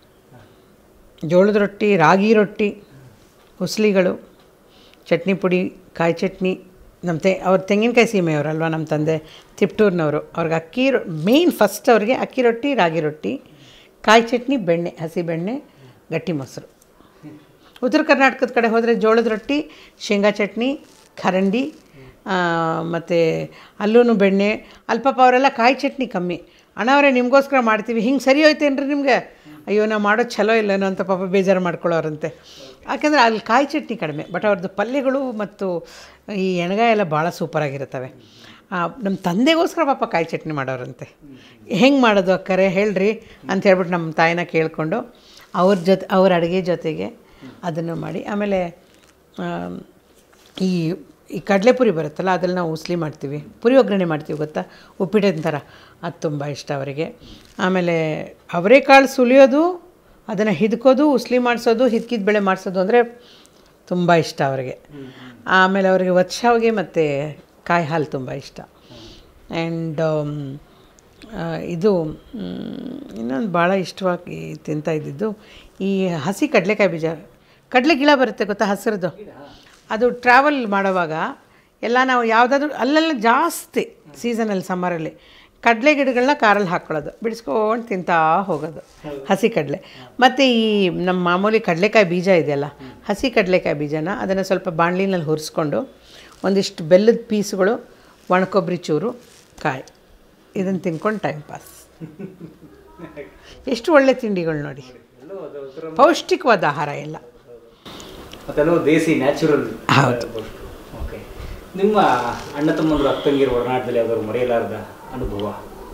ಜೋಳದ ರೊಟ್ಟಿ ರಾಗಿ ರೊಟ್ಟಿ ಉಸ್ಲಿಗಳು ಚಟ್ನಿ ಪುಡಿ ಕಾಯಿ ಚಟ್ನಿ ನಮ್ಮ ತೆ ಅವ್ರ ತೆಂಗಿನಕಾಯಿ ಸೀಮೆಯವರಲ್ವ ನಮ್ಮ ತಂದೆ ತಿಪ್ಟೂರಿನವರು ಅವ್ರಿಗೆ ಅಕ್ಕಿ ರೊ ಮೇಯ್ನ್ ಫಸ್ಟ್ ಅವ್ರಿಗೆ ಅಕ್ಕಿ ರೊಟ್ಟಿ ರಾಗಿ ರೊಟ್ಟಿ ಕಾಯಿ ಚಟ್ನಿ ಬೆಣ್ಣೆ ಹಸಿ ಬೆಣ್ಣೆ ಗಟ್ಟಿ ಮೊಸರು ಉತ್ತರ ಕರ್ನಾಟಕದ ಕಡೆ ಹೋದರೆ ಜೋಳದ ರೊಟ್ಟಿ ಶೇಂಗಾ ಚಟ್ನಿ ಖರಂಡಿ ಮತ್ತು ಅಲ್ಲೂ ಬೆಣ್ಣೆ ಅಲ್ಲಿ ಪಾಪ ಅವರೆಲ್ಲ ಕಾಯಿ ಚಟ್ನಿ ಕಮ್ಮಿ ಅಣ್ಣ ಅವರೇ ನಿಮಗೋಸ್ಕರ ಮಾಡ್ತೀವಿ ಹಿಂಗೆ ಸರಿ ಹೋಯ್ತೇನ್ರಿ ನಿಮಗೆ ಅಯ್ಯೋ ನಾವು ಮಾಡೋದು ಚಲೋ ಇಲ್ಲನೋ ಅಂತ ಪಾಪ ಬೇಜಾರು ಮಾಡ್ಕೊಳ್ಳೋರಂತೆ ಯಾಕೆಂದರೆ ಅಲ್ಲಿ ಕಾಯಿ ಚಟ್ನಿ ಕಡಿಮೆ ಬಟ್ ಅವ್ರದ್ದು ಪಲ್ಯಗಳು ಮತ್ತು ಈ ಎಣ್ಗಾಯಿ ಎಲ್ಲ ಭಾಳ ಸೂಪರಾಗಿರ್ತವೆ ನಮ್ಮ ತಂದೆಗೋಸ್ಕರ ಪಾಪ ಕಾಯಿ ಚಟ್ನಿ ಮಾಡೋರಂತೆ ಹೆಂಗೆ ಮಾಡೋದು ಅಕ್ಕರೆ ಹೇಳ್ರಿ ಅಂತ ಹೇಳ್ಬಿಟ್ಟು ನಮ್ಮ ತಾಯಿನ ಕೇಳಿಕೊಂಡು ಅವ್ರ ಜೊತೆ ಅವ್ರ ಅಡುಗೆ ಜೊತೆಗೆ ಅದನ್ನು ಮಾಡಿ ಆಮೇಲೆ ಆಮ್, ಈ ಈ ಕಡಲೆಪುರಿ ಬರುತ್ತಲ್ಲ ಅದ್ರಲ್ಲಿ ನಾವು ಉಸ್ಲಿ ಮಾಡ್ತೀವಿ ಪುರಿ ಒಗ್ಗರಣೆ ಮಾಡ್ತೀವಿ ಗೊತ್ತಾ ಉಪ್ಪಿಟ್ಟಿನ ಥರ ಅದು ತುಂಬ ಇಷ್ಟ ಅವರಿಗೆ ಆಮೇಲೆ ಅವರೆಕಾಳು ಸುಲಿಯೋದು ಅದನ್ನು ಹಿದ್ಕೋದು ಉಸ್ಲಿ ಮಾಡಿಸೋದು ಹಿದ್ಕಿದ ಬೆಳೆ ಮಾಡಿಸೋದು ಅಂದರೆ ತುಂಬ ಇಷ್ಟ ಅವರಿಗೆ ಆಮೇಲೆ ಅವರಿಗೆ ಒತ್ಶಾವಿಗೆ ಮತ್ತು ಕಾಯಿ ಹಾಲು ತುಂಬ ಇಷ್ಟ ಆ್ಯಂಡ್ ಇದು ಇನ್ನೊಂದು ಭಾಳ ಇಷ್ಟವಾಗಿ ತಿಂತಾ ಇದ್ದಿದ್ದು ಈ ಹಸಿ ಕಡಲೆಕಾಯಿ ಬೀಜ ಕಡಲೆ ಗಿಡ ಬರುತ್ತೆ ಗೊತ್ತಾ ಹಸಿರದು ಅದು ಟ್ರಾವೆಲ್ ಮಾಡುವಾಗ ಎಲ್ಲ ನಾವು ಯಾವುದಾದ್ರೂ ಅಲ್ಲೆಲ್ಲ ಜಾಸ್ತಿ ಸೀಸನಲ್ಲಿ ಸಮ್ಮರಲ್ಲಿ ಕಡಲೆ ಗಿಡಗಳನ್ನ ಕಾರಲ್ಲಿ ಹಾಕ್ಕೊಳ್ಳೋದು ಬಿಡಿಸ್ಕೊಂಡು ತಿಂತಾ ಹೋಗೋದು ಹಸಿ ಕಡಲೆ ಮತ್ತು ಈ ನಮ್ಮ ಮಾಮೂಲಿ ಕಡಲೆಕಾಯಿ ಬೀಜ ಇದೆಯಲ್ಲ ಹಸಿ ಕಡಲೆಕಾಯಿ ಬೀಜನ ಅದನ್ನು ಸ್ವಲ್ಪ ಬಾಣಲಿನಲ್ಲಿ ಹುರಿಸ್ಕೊಂಡು ಒಂದಿಷ್ಟು ಬೆಲ್ಲದ ಪೀಸ್ಗಳು ಒಣಕೊಬ್ಬರಿ ಚೂರು ಕಾಯಿ ಇದನ್ನು ತಿನ್ಕೊಂಡು ಟೈಮ್ ಪಾಸ್ ಎಷ್ಟು ಒಳ್ಳೆ ತಿಂಡಿಗಳು ನೋಡಿ ಎಲ್ಲೋ ಅದು ಉತ್ತರ ಪೌಷ್ಟಿಕವಾದ ಆಹಾರ ಎಲ್ಲ ಮತ್ತೆಲ್ಲೋ ದೇಸಿ ನ್ಯಾಚುರಲ್ ಹೌದು. ಓಕೆ ನಿಮ್ಮ ಅಣ್ಣ ತಮ್ಮಂದ್ರು ಅಕ್ಕಂಗಿರು ಒಡನಾಟದಲ್ಲಿ ಯಾವ್ದಾದ್ರು ಮರೆಯಲಾರದ ಅನುಭವ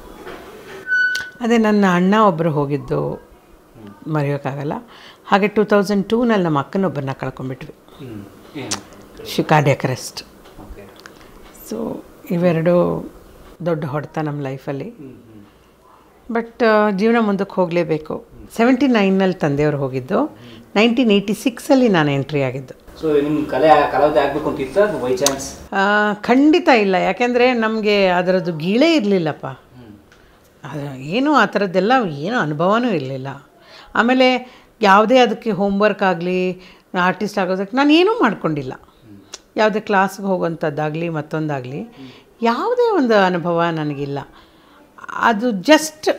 ಅದೇ ನನ್ನ ಅಣ್ಣ ಒಬ್ಬರು ಹೋಗಿದ್ದು ಮರೆಯೋಕ್ಕಾಗಲ್ಲ ಹಾಗೆ ಟೂ ತೌಸಂಡ್ ಟೂನಲ್ಲಿ ನಮ್ಮ ಅಕ್ಕನೊಬ್ಬರನ್ನ ಕಳ್ಕೊಂಡ್ಬಿಟ್ವಿ ಹ್ಞೂ ಏನು she cardiac arrest okay so ಇವೆರಡು ದೊಡ್ಡ ಹೊಡೆತ ನಮ್ಮ ಲೈಫಲ್ಲಿ ಹ್ಞೂ ಹ್ಞೂ ಬಟ್ ಜೀವನ ಮುಂದಕ್ಕೆ ಹೋಗಲೇಬೇಕು ಸೆವೆಂಟಿ ನೈನಲ್ಲಿ ತಂದೆಯವರು ಹೋಗಿದ್ದು ನೈನ್ಟೀನ್ ಏಯ್ಟಿ ಸಿಕ್ಸಲ್ಲಿ ನಾನು ಎಂಟ್ರಿ ಆಗಿದ್ದು ಸೊ ನಿಮ್ಮ ಕಲೆ ಕಲಾವಿದ ಆಗಬೇಕು ಅಂತ ಇತ್ತ ಬೈ ಚಾನ್ಸ್ ಆ, ಖಂಡಿತ ಇಲ್ಲ ಯಾಕೆಂದರೆ ನಮಗೆ ಅದರದ್ದು ಗೀಳೇ ಇರಲಿಲ್ಲಪ್ಪ ಅದು ಏನೂ ಆ ಥರದ್ದೆಲ್ಲ ಏನೂ ಅನುಭವನೂ ಇರಲಿಲ್ಲ ಆಮೇಲೆ ಯಾವುದೇ ಅದಕ್ಕೆ ಹೋಮ್ವರ್ಕ್ ಆಗಲಿ ಆರ್ಟಿಸ್ಟ್ ಆಗೋದಕ್ಕೆ ನಾನು ಏನೂ ಮಾಡ್ಕೊಂಡಿಲ್ಲ ಯಾವುದೇ ಕ್ಲಾಸ್ಗೆ ಹೋಗೋವಂಥದ್ದಾಗಲಿ ಮತ್ತೊಂದಾಗಲಿ ಯಾವುದೇ ಒಂದು ಅನುಭವ ನನಗಿಲ್ಲ ಅದು ಜಸ್ಟ್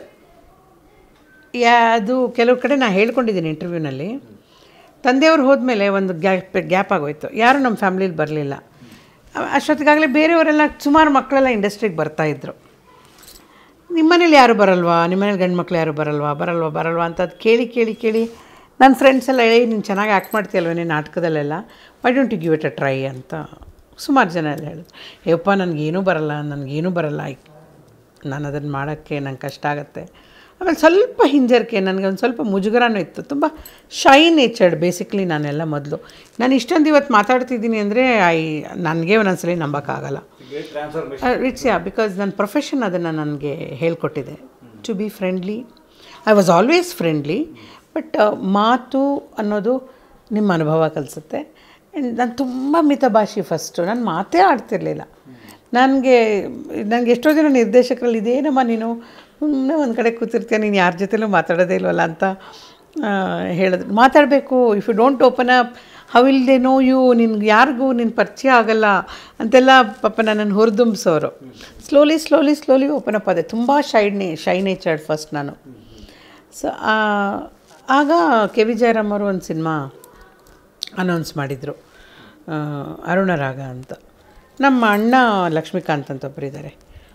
ಯಾ ಅದು ಕೆಲವು ಕಡೆ ನಾನು ಹೇಳ್ಕೊಂಡಿದ್ದೀನಿ ಇಂಟರ್ವ್ಯೂನಲ್ಲಿ ತಂದೆಯವ್ರು ಹೋದ್ಮೇಲೆ ಒಂದು ಗ್ಯಾಪ್ ಗ್ಯಾಪ್ ಆಗೋಯ್ತು ಯಾರೂ ನಮ್ಮ ಫ್ಯಾಮ್ಲೀಲಿ ಬರಲಿಲ್ಲ ಅಷ್ಟೊತ್ತಿಗಾಗಲೇ ಬೇರೆಯವರೆಲ್ಲ ಸುಮಾರು ಮಕ್ಕಳೆಲ್ಲ ಇಂಡಸ್ಟ್ರಿಗೆ ಬರ್ತಾಯಿದ್ರು ನಿಮ್ಮನೇಲಿ ಯಾರು ಬರಲ್ವಾ ನಿಮ್ಮನೇಲಿ ಗಂಡು ಮಕ್ಳು ಯಾರು ಬರಲ್ವಾ ಬರಲ್ವಾ ಬರಲ್ವಾ ಅಂತ ಅದು ಕೇಳಿ ಕೇಳಿ ಕೇಳಿ ನನ್ನ ಫ್ರೆಂಡ್ಸ್ ಎಲ್ಲ ಏ ನೀನು ಚೆನ್ನಾಗಿ ಆ್ಯಕ್ಟ್ ಮಾಡ್ತೀಯಲ್ವೇ ನಾಟಕದಲ್ಲೆಲ್ಲ why don't you give it a try ಅಂತ ಸುಮಾರು ಜನ ಎಲ್ಲ ಹೇಳಿದ್ರು ಏಪ್ಪ ನನಗೇನೂ ಬರಲ್ಲ ನನಗೇನೂ ಬರಲ್ಲ ನಾನು ಅದನ್ನು ಮಾಡೋಕ್ಕೆ ನಂಗೆ ಕಷ್ಟ ಆಗುತ್ತೆ ಆಮೇಲೆ ಸ್ವಲ್ಪ ಹಿಂಜರಿಕೆ ನನಗೆ ಒಂದು ಸ್ವಲ್ಪ ಮುಜುಗರನೂ ಇತ್ತು ತುಂಬ ಶೈ ನೇಚರ್ಡ್ ಬೇಸಿಕ್ಲಿ ನಾನೆಲ್ಲ ಮೊದಲು ನಾನು ಇಷ್ಟೊಂದು ಇವತ್ತು ಮಾತಾಡ್ತಿದ್ದೀನಿ ಅಂದರೆ ಐ ನನಗೆ ಒಂದೊಂದ್ಸಲಿ ನಂಬೋಕ್ಕಾಗಲ್ಲ ಟ್ರಾನ್ಸ್ಫಾರ್ಮೇಶನ್ ಇಟ್ಸ್ ಯಾ ಬಿಕಾಸ್ ನನ್ನ ಪ್ರೊಫೆಷನ್ ಅದನ್ನು ನನಗೆ ಹೇಳ್ಕೊಟ್ಟಿದೆ to be friendly I was always friendly but ಮಾತು ಅನ್ನೋದು ನಿಮ್ಮ ಅನುಭವ ಕಲಿಸುತ್ತೆ ಆ್ಯಂಡ್ ನಾನು ತುಂಬ ಮಿತಭಾಷಿ ಫಸ್ಟು ನಾನು ಮಾತೇ ಆಡ್ತಿರ್ಲಿಲ್ಲ ನನಗೆ ನನಗೆ ಎಷ್ಟೋ ಜನ ನಿರ್ದೇಶಕರಲ್ಲಿ ಇದೇನಮ್ಮ ನೀನು ಸುಮ್ಮನೆ ಒಂದು ಕಡೆ ಕೂತಿರ್ತೀಯ ನೀನು ಯಾರ ಜೊತೆಲೂ ಮಾತಾಡೋದೇ ಇಲ್ವಲ್ಲ ಅಂತ ಆ, ಹೇಳಿದ್ರು ಮಾತಾಡಬೇಕು if you don't open up how will they know you ನಿನ್ಗೆ ಯಾರಿಗೂ ನಿನ್ನ ಪರಿಚಯ ಆಗಲ್ಲ ಅಂತೆಲ್ಲ ಪಾಪ ನನ್ನನ್ನು ಹುರಿದುಂಬಿಸೋರು slowly slowly slowly open up ಆದೆ ತುಂಬ ಶೈಡ್ನೇ ಶೈ ನೇಚರ್ಡ್ ಫಸ್ಟ್ ನಾನು ಸೊ ಆಗ ಕೆ ವಿ ಜಯರಾಮ್ ಅವರು ಒಂದು ಸಿನಿಮಾ ಅನೌನ್ಸ್ ಮಾಡಿದರು ಅರುಣರಾಗ ಅಂತ ನಮ್ಮ ಅಣ್ಣ ಲಕ್ಷ್ಮೀಕಾಂತ್ ಅಂತ ಒಬ್ಬರಿದ್ದಾರೆ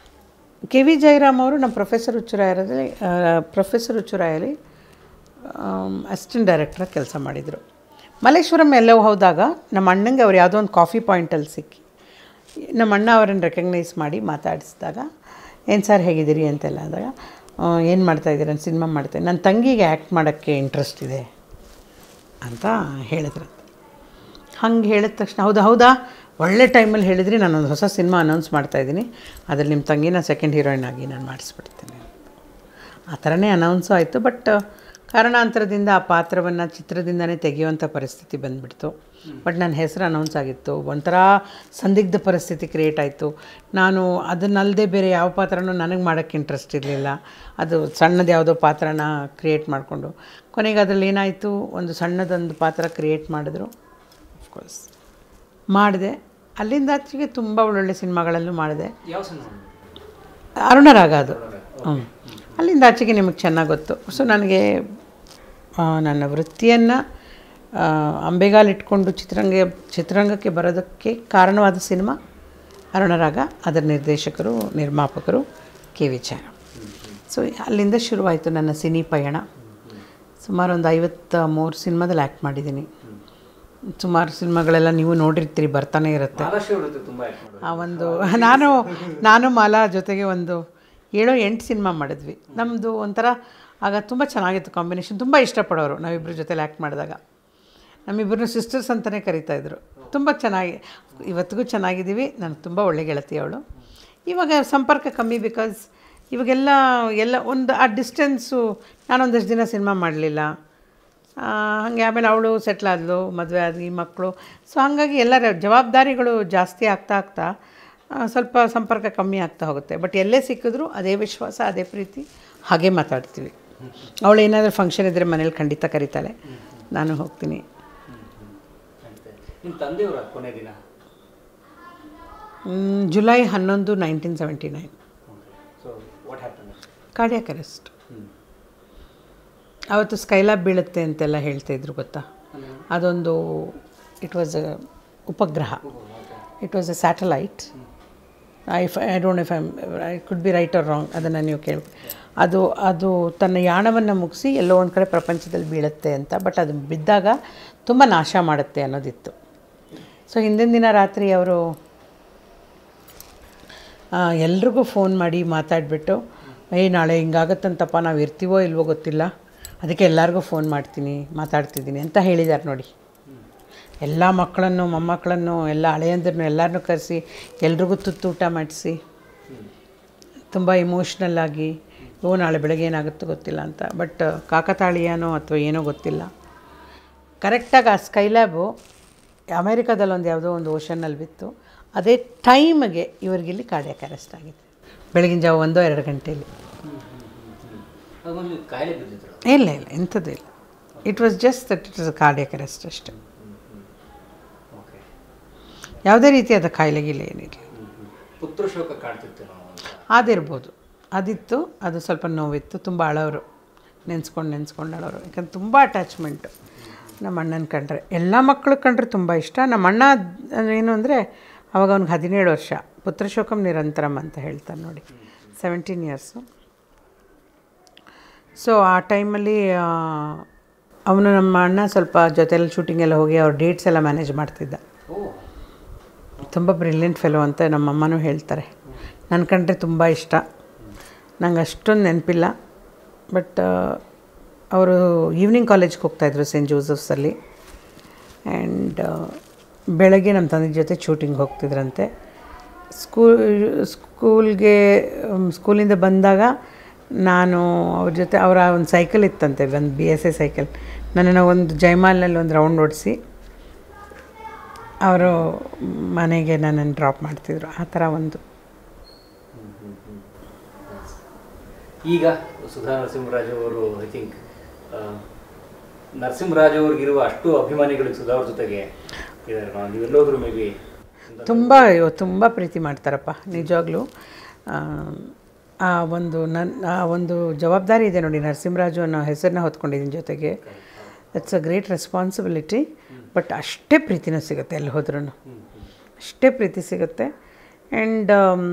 ಕೆ ವಿ ಜಯರಾಮ್ ಅವರು ನಮ್ಮ ಪ್ರೊಫೆಸರ್ ಹುಚ್ಚುರಾಯರಲ್ಲಿ ಪ್ರೊಫೆಸರ್ ಹುಚ್ಚುರಾಯಲ್ಲಿ ಅಸಿಸ್ಟೆಂಟ್ ಡೈರೆಕ್ಟ್ರಾಗಿ ಕೆಲಸ ಮಾಡಿದರು ಮಲ್ಲೇಶ್ವರಂ ಎಲ್ಲವೂ ಹೋದಾಗ ನಮ್ಮ ಅಣ್ಣಂಗೆ ಅವ್ರು ಯಾವುದೋ ಒಂದು ಕಾಫಿ ಪಾಯಿಂಟಲ್ಲಿ ಸಿಕ್ಕಿ ನಮ್ಮ ಅಣ್ಣ ಅವರನ್ನು ರೆಕಗ್ನೈಸ್ ಮಾಡಿ ಮಾತಾಡಿಸಿದಾಗ ಏನು ಸರ್ ಹೇಗಿದ್ದೀರಿ ಅಂತೆಲ್ಲ ಅಂದಾಗ ಏನು ಮಾಡ್ತಾಯಿದ್ದೀರಿ ನಾನು ಸಿನಿಮಾ ಮಾಡ್ತಾಯಿದ್ದೀನಿ ನನ್ನ ತಂಗಿಗೆ ಆ್ಯಕ್ಟ್ ಮಾಡೋಕ್ಕೆ ಇಂಟ್ರೆಸ್ಟ್ ಇದೆ ಅಂತ ಹೇಳಿದ್ರು ಹಂಗೆ ಹೇಳಿದ ತಕ್ಷಣ ಹೌದಾ ಹೌದಾ ಒಳ್ಳೆ ಟೈಮಲ್ಲಿ ಹೇಳಿದ್ರಿ ನಾನೊಂದು ಹೊಸ ಸಿನಿಮಾ ಅನೌನ್ಸ್ ಮಾಡ್ತಾಯಿದ್ದೀನಿ ಅದ್ರಲ್ಲಿ ನಿಮ್ಮ ತಂಗಿನ ಸೆಕೆಂಡ್ ಹೀರೋಯಿನ್ ಆಗಿ ನಾನು ಮಾಡಿಸ್ಬಿಡ್ತೀನಿ ಆ ಥರನೇ ಅನೌನ್ಸು ಆಯಿತು ಬಟ್ ಕಾರಣಾಂತರದಿಂದ ಆ ಪಾತ್ರವನ್ನು ಚಿತ್ರದಿಂದನೇ ತೆಗೆಯುವಂಥ ಪರಿಸ್ಥಿತಿ ಬಂದುಬಿಡ್ತು ಬಟ್ ನನ್ನ ಹೆಸರು ಅನೌನ್ಸ್ ಆಗಿತ್ತು ಒಂಥರ ಸಂದಿಗ್ಧ ಪರಿಸ್ಥಿತಿ ಕ್ರಿಯೇಟ್ ಆಯಿತು ನಾನು ಅದನ್ನಲ್ಲದೆ ಬೇರೆ ಯಾವ ಪಾತ್ರನೂ ನನಗೆ ಮಾಡೋಕ್ಕೆ ಇಂಟ್ರೆಸ್ಟ್ ಇರಲಿಲ್ಲ ಅದು ಸಣ್ಣದು ಯಾವುದೋ ಪಾತ್ರನ ಕ್ರಿಯೇಟ್ ಮಾಡಿಕೊಂಡು ಕೊನೆಗೆ ಅದರಲ್ಲಿ ಏನಾಯಿತು ಒಂದು ಸಣ್ಣದೊಂದು ಪಾತ್ರ ಕ್ರಿಯೇಟ್ ಮಾಡಿದ್ರು ಅಫ್ಕೋರ್ಸ್ ಮಾಡಿದೆ ಅಲ್ಲಿಂದ ಆಚೆಗೆ ತುಂಬ ಒಳ್ಳೊಳ್ಳೆ ಸಿನಿಮಾಗಳಲ್ಲೂ ಮಾಡಿದೆ ಯಾವ ಸಿನಿಮಾ ಅರುಣರಾಗ ಅದು ಹ್ಞೂ ಅಲ್ಲಿಂದ ಆಚೆಗೆ ನಿಮಗೆ ಚೆನ್ನಾಗಿ ಗೊತ್ತು ಸೊ ನನಗೆ ಆ, ನನ್ನ ವೃತ್ತಿಯನ್ನು ಅಂಬೆಗಾಲಿಟ್ಕೊಂಡು ಚಿತ್ರರಂಗ ಚಿತ್ರರಂಗಕ್ಕೆ ಬರೋದಕ್ಕೆ ಕಾರಣವಾದ ಸಿನಿಮಾ ಅರುಣರಾಗ ಅದರ ನಿರ್ದೇಶಕರು ನಿರ್ಮಾಪಕರು ಕೆ ವಿಚಾರ ಸೊ ಅಲ್ಲಿಂದ ಶುರುವಾಯಿತು ನನ್ನ ಸಿನಿ ಪಯಣ ಸುಮಾರು ಒಂದು ಐವತ್ತ ಮೂರು ಸಿನಿಮಾದಲ್ಲಿ ಆ್ಯಕ್ಟ್ ಮಾಡಿದ್ದೀನಿ ಸುಮಾರು ಸಿನಿಮಾಗಳೆಲ್ಲ ನೀವು ನೋಡಿರ್ತೀರಿ ಬರ್ತಾನೆ ಇರುತ್ತೆ ಮಹಾರಾಷ್ಟ್ರ ಇರುತ್ತೆ ತುಂಬ ಆ್ಯಕ್ಟ್ ಮಾಡೋದು ಆ ಒಂದು ನಾನು ನಾನು ಮಾಲಾ ಜೊತೆಗೆ ಒಂದು ಏಳೋ ಎಂಟು ಸಿನಿಮಾ ಮಾಡಿದ್ವಿ ನಮ್ಮದು ಒಂಥರ ಆಗ ತುಂಬ ಚೆನ್ನಾಗಿತ್ತು ಕಾಂಬಿನೇಷನ್ ತುಂಬ ಇಷ್ಟಪಡೋರು ನಾವಿಬ್ಬರ ಜೊತೆಲಿ ಆ್ಯಕ್ಟ್ ಮಾಡಿದಾಗ ನಮ್ಮಿಬ್ಬರನ್ನು ಸಿಸ್ಟರ್ಸ್ ಅಂತಲೇ ಕರಿತಾಯಿದ್ರು ತುಂಬ ಚೆನ್ನಾಗಿ ಇವತ್ತಿಗೂ ಚೆನ್ನಾಗಿದ್ದೀವಿ ನನಗೆ ತುಂಬ ಒಳ್ಳೆ ಗೆಳತಿ ಅವಳು ಇವಾಗ ಸಂಪರ್ಕ ಕಮ್ಮಿ ಬಿಕಾಸ್ ಇವಾಗೆಲ್ಲ ಎಲ್ಲ ಒಂದು ಆ ಡಿಸ್ಟೆನ್ಸು ನಾನೊಂದಷ್ಟು ದಿನ ಸಿನಿಮಾ ಮಾಡಲಿಲ್ಲ ಹಾಗೆ ಆಮೇಲೆ ಅವಳು ಸೆಟ್ಲ್ ಆದಳು ಮದುವೆ ಆದ್ವಿ ಮಕ್ಕಳು ಸೊ ಹಾಗಾಗಿ ಎಲ್ಲರ ಜವಾಬ್ದಾರಿಗಳು ಜಾಸ್ತಿ ಆಗ್ತಾ ಆಗ್ತಾ ಆ, ಸ್ವಲ್ಪ ಸಂಪರ್ಕ ಕಮ್ಮಿ ಆಗ್ತಾ ಹೋಗುತ್ತೆ ಬಟ್ ಎಲ್ಲೇ ಸಿಕ್ಕಿದ್ರು ಅದೇ ವಿಶ್ವಾಸ ಅದೇ ಪ್ರೀತಿ ಹಾಗೆ ಮಾತಾಡ್ತೀವಿ ಅವಳು ಏನಾದರೂ ಫಂಕ್ಷನ್ ಇದ್ದರೆ ಮನೇಲಿ ಖಂಡಿತ ಕರೀತಾಳೆ ನಾನು ಹೋಗ್ತೀನಿ ನಿಮ್ಮ ತಂದೆಯವರ ಕೊನೆ ದಿನ ಮ್, ಜುಲೈ ಹನ್ನೊಂದು nineteen seventy nine so what happen cardiac arrest ಅವತ್ತು ಸ್ಕೈಲಾಬ್ ಬೀಳುತ್ತೆ ಅಂತೆಲ್ಲ ಹೇಳ್ತಾಯಿದ್ರು ಗೊತ್ತಾ ಅದೊಂದು ಇಟ್ ವಾಸ್ ಅ ಉಪಗ್ರಹ it was a satellite I I don't if I'm I could be right or wrong ಅದನ್ನು ನೀವು ಕೇಳಿ ಅದು ಅದು ತನ್ನ ಯಾಣವನ್ನು ಮುಗಿಸಿ ಎಲ್ಲೋ ಒಂದು ಕಡೆ ಪ್ರಪಂಚದಲ್ಲಿ ಬೀಳುತ್ತೆ ಅಂತ ಬಟ್ ಅದು ಬಿದ್ದಾಗ ತುಂಬ ನಾಶ ಮಾಡುತ್ತೆ ಅನ್ನೋದಿತ್ತು ಸೊ ಹಿಂದಿನ ದಿನ ರಾತ್ರಿ ಅವರು ಎಲ್ರಿಗೂ ಫೋನ್ ಮಾಡಿ ಮಾತಾಡಿಬಿಟ್ಟು ಏ ನಾಳೆ ಹಿಂಗಾಗತ್ತಂತಪ್ಪ ನಾವು ಇರ್ತೀವೋ ಇಲ್ವೋ ಗೊತ್ತಿಲ್ಲ ಅದಕ್ಕೆ ಎಲ್ಲರಿಗೂ ಫೋನ್ ಮಾಡ್ತೀನಿ ಮಾತಾಡ್ತಿದ್ದೀನಿ ಅಂತ ಹೇಳಿದ್ದಾರೆ ನೋಡಿ ಎಲ್ಲ ಮಕ್ಕಳನ್ನು ಮೊಮ್ಮಕ್ಕಳನ್ನು ಎಲ್ಲ ಹಳೆಯಂದ್ರನ್ನು ಎಲ್ಲರನ್ನೂ ಕರೆಸಿ ಎಲ್ರಿಗೂ ತುತ್ತು ಊಟ ಮಾಡಿಸಿ ತುಂಬ ಇಮೋಷ್ನಲ್ ಆಗಿ ಓ ನಾಳೆ ಬೆಳಗ್ಗೆ ಏನಾಗುತ್ತೋ ಗೊತ್ತಿಲ್ಲ ಅಂತ ಬಟ್ ಕಾಕತಾಳೀಯನೋ ಅಥವಾ ಏನೋ ಗೊತ್ತಿಲ್ಲ ಕರೆಕ್ಟಾಗಿ ಆ ಸ್ಕೈಲ್ಯಾಬು ಅಮೇರಿಕಾದಲ್ಲಿ ಒಂದು ಯಾವುದೋ ಒಂದು ಓಷನ್ನಲ್ಲಿ ಬಿತ್ತು ಅದೇ ಟೈಮ್ಗೆ ಇವರಿಗಿಲ್ಲಿ ಕಾರ್ಡಿಯಾಕ್ ಅರೆಸ್ಟ್ ಆಗಿದೆ ಬೆಳಗಿನ ಜಾವ ಒಂದೋ ಎರಡು ಗಂಟೆಯಲ್ಲಿ ಅದೊಂದು ಕಾಯಿಲೆ ಬಿದ್ದಿದ್ರು ಇಲ್ಲ ಇಲ್ಲ ಎಂಥದ್ದು ಇಲ್ಲ it was just that it was cardiac arrest ಅಷ್ಟೆ ಯಾವುದೇ ರೀತಿಯಾದ ಕಾಯಿಲೆಗಿಲ್ಲ ಏನಿಲ್ಲ ಪುತ್ರ ಶೋಕ ಕಾಡ್ತಿತ್ತು ನಾವು ಅಂತ. ಅದಿರ್ಬೋದು ಅದಿತ್ತು ಅದು ಸ್ವಲ್ಪ ನೋವಿತ್ತು ತುಂಬ ಅಳೋರು ನೆನೆಸ್ಕೊಂಡು ನೆನೆಸ್ಕೊಂಡು ಅಳೋರು ಯಾಕಂದ್ರೆ ತುಂಬ ಅಟ್ಯಾಚ್ಮೆಂಟು ನಮ್ಮ ಅಣ್ಣನ ಕಂಡ್ರೆ ಎಲ್ಲ ಮಕ್ಕಳು ಕಂಡ್ರೆ ತುಂಬ ಇಷ್ಟ ನಮ್ಮ ಅಣ್ಣ ಏನು ಅಂದರೆ ಅವಾಗ ಅವ್ನಿಗೆ ಹದಿನೇಳು ವರ್ಷ ಪುತ್ರಶೋಕಂ ನಿರಂತರಂ ಅಂತ ಹೇಳ್ತಾನೆ ನೋಡಿ ಸೆವೆಂಟೀನ್ ಇಯರ್ಸು ಸೊ ಆ ಟೈಮಲ್ಲಿ ಅವನು ನಮ್ಮ ಅಣ್ಣ ಸ್ವಲ್ಪ ಜೊತೆಯಲ್ಲಿ ಶೂಟಿಂಗ್ ಎಲ್ಲ ಹೋಗಿ ಅವ್ರ ಡೇಟ್ಸ್ ಎಲ್ಲ ಮ್ಯಾನೇಜ್ ಮಾಡ್ತಿದ್ದ ಓ ತುಂಬ ಬ್ರಿಲಿಯಂಟ್ ಫೆಲೋ ಅಂತ ನಮ್ಮಮ್ಮನೂ ಹೇಳ್ತಾರೆ ನನ್ನ ಕಂಡ್ರೆ ತುಂಬ ಇಷ್ಟ ನಂಗೆ ಅಷ್ಟೊಂದು ನೆನಪಿಲ್ಲ ಬಟ್ ಅವರು ಈವ್ನಿಂಗ್ ಕಾಲೇಜ್ಗೆ ಹೋಗ್ತಾಯಿದ್ರು ಸೆಂಟ್ ಜೋಸಫ್ಸಲ್ಲಿ ಆ್ಯಂಡ್ ಬೆಳಗ್ಗೆ ನಮ್ಮ ತಂದೆ ಜೊತೆ ಶೂಟಿಂಗ್ ಹೋಗ್ತಿದ್ರಂತೆ ಸ್ಕೂಲ್ ಸ್ಕೂಲ್ಗೆ ಸ್ಕೂಲಿಂದ ಬಂದಾಗ ನಾನು ಅವ್ರ ಜೊತೆ ಅವರ ಒಂದು ಸೈಕಲ್ ಇತ್ತಂತೆ ಒಂದು ಬಿ ಎಸ್ ಎ ಸೈಕಲ್ ನನ್ನನ್ನು ಒಂದು ಜೈಮಾಲ್ನಲ್ಲಿ ಒಂದು ರೌಂಡ್ ಓಡಿಸಿ ಅವರು ಮನೆಗೆ ನನ್ನನ್ನು ಡ್ರಾಪ್ ಮಾಡ್ತಿದ್ರು ಆ ಥರ ಒಂದು ಈಗ ಸುಧಾ ನರಸಿಂಹರಾಜ್ ಅವರು ಐ ಥಿಂಕ್ ನರಸಿಂಹರಾಜ್ ಅವ್ರಿಗಿರುವ ಅಷ್ಟು ಅಭಿಮಾನಿಗಳು ಸುಧಾ ಅವ್ರ ಜೊತೆಗೆ ಇದ್ದಾರೆ ನಾವು ನೀವೆಲ್ಲೋದ್ರು ಮೇ ಬಿ ತುಂಬ ಅಯ್ಯೋ ತುಂಬ ಪ್ರೀತಿ ಮಾಡ್ತಾರಪ್ಪ ನಿಜವಾಗ್ಲೂ ಆ, ಆ ಒಂದು ನನ್ನ ಆ ಒಂದು ಜವಾಬ್ದಾರಿ ಇದೆ ನೋಡಿ ನರಸಿಂಹರಾಜು ಅನ್ನೋ ಹೆಸರನ್ನ ಹೊತ್ಕೊಂಡಿದ್ದೀನಿ ಜೊತೆಗೆ it's a great responsibility but ಅಷ್ಟೇ ಪ್ರೀತಿನೂ ಸಿಗುತ್ತೆ ಎಲ್ಲಿ ಹೋದ್ರೂ ಅಷ್ಟೇ ಪ್ರೀತಿ ಸಿಗುತ್ತೆ ಆ್ಯಂಡ್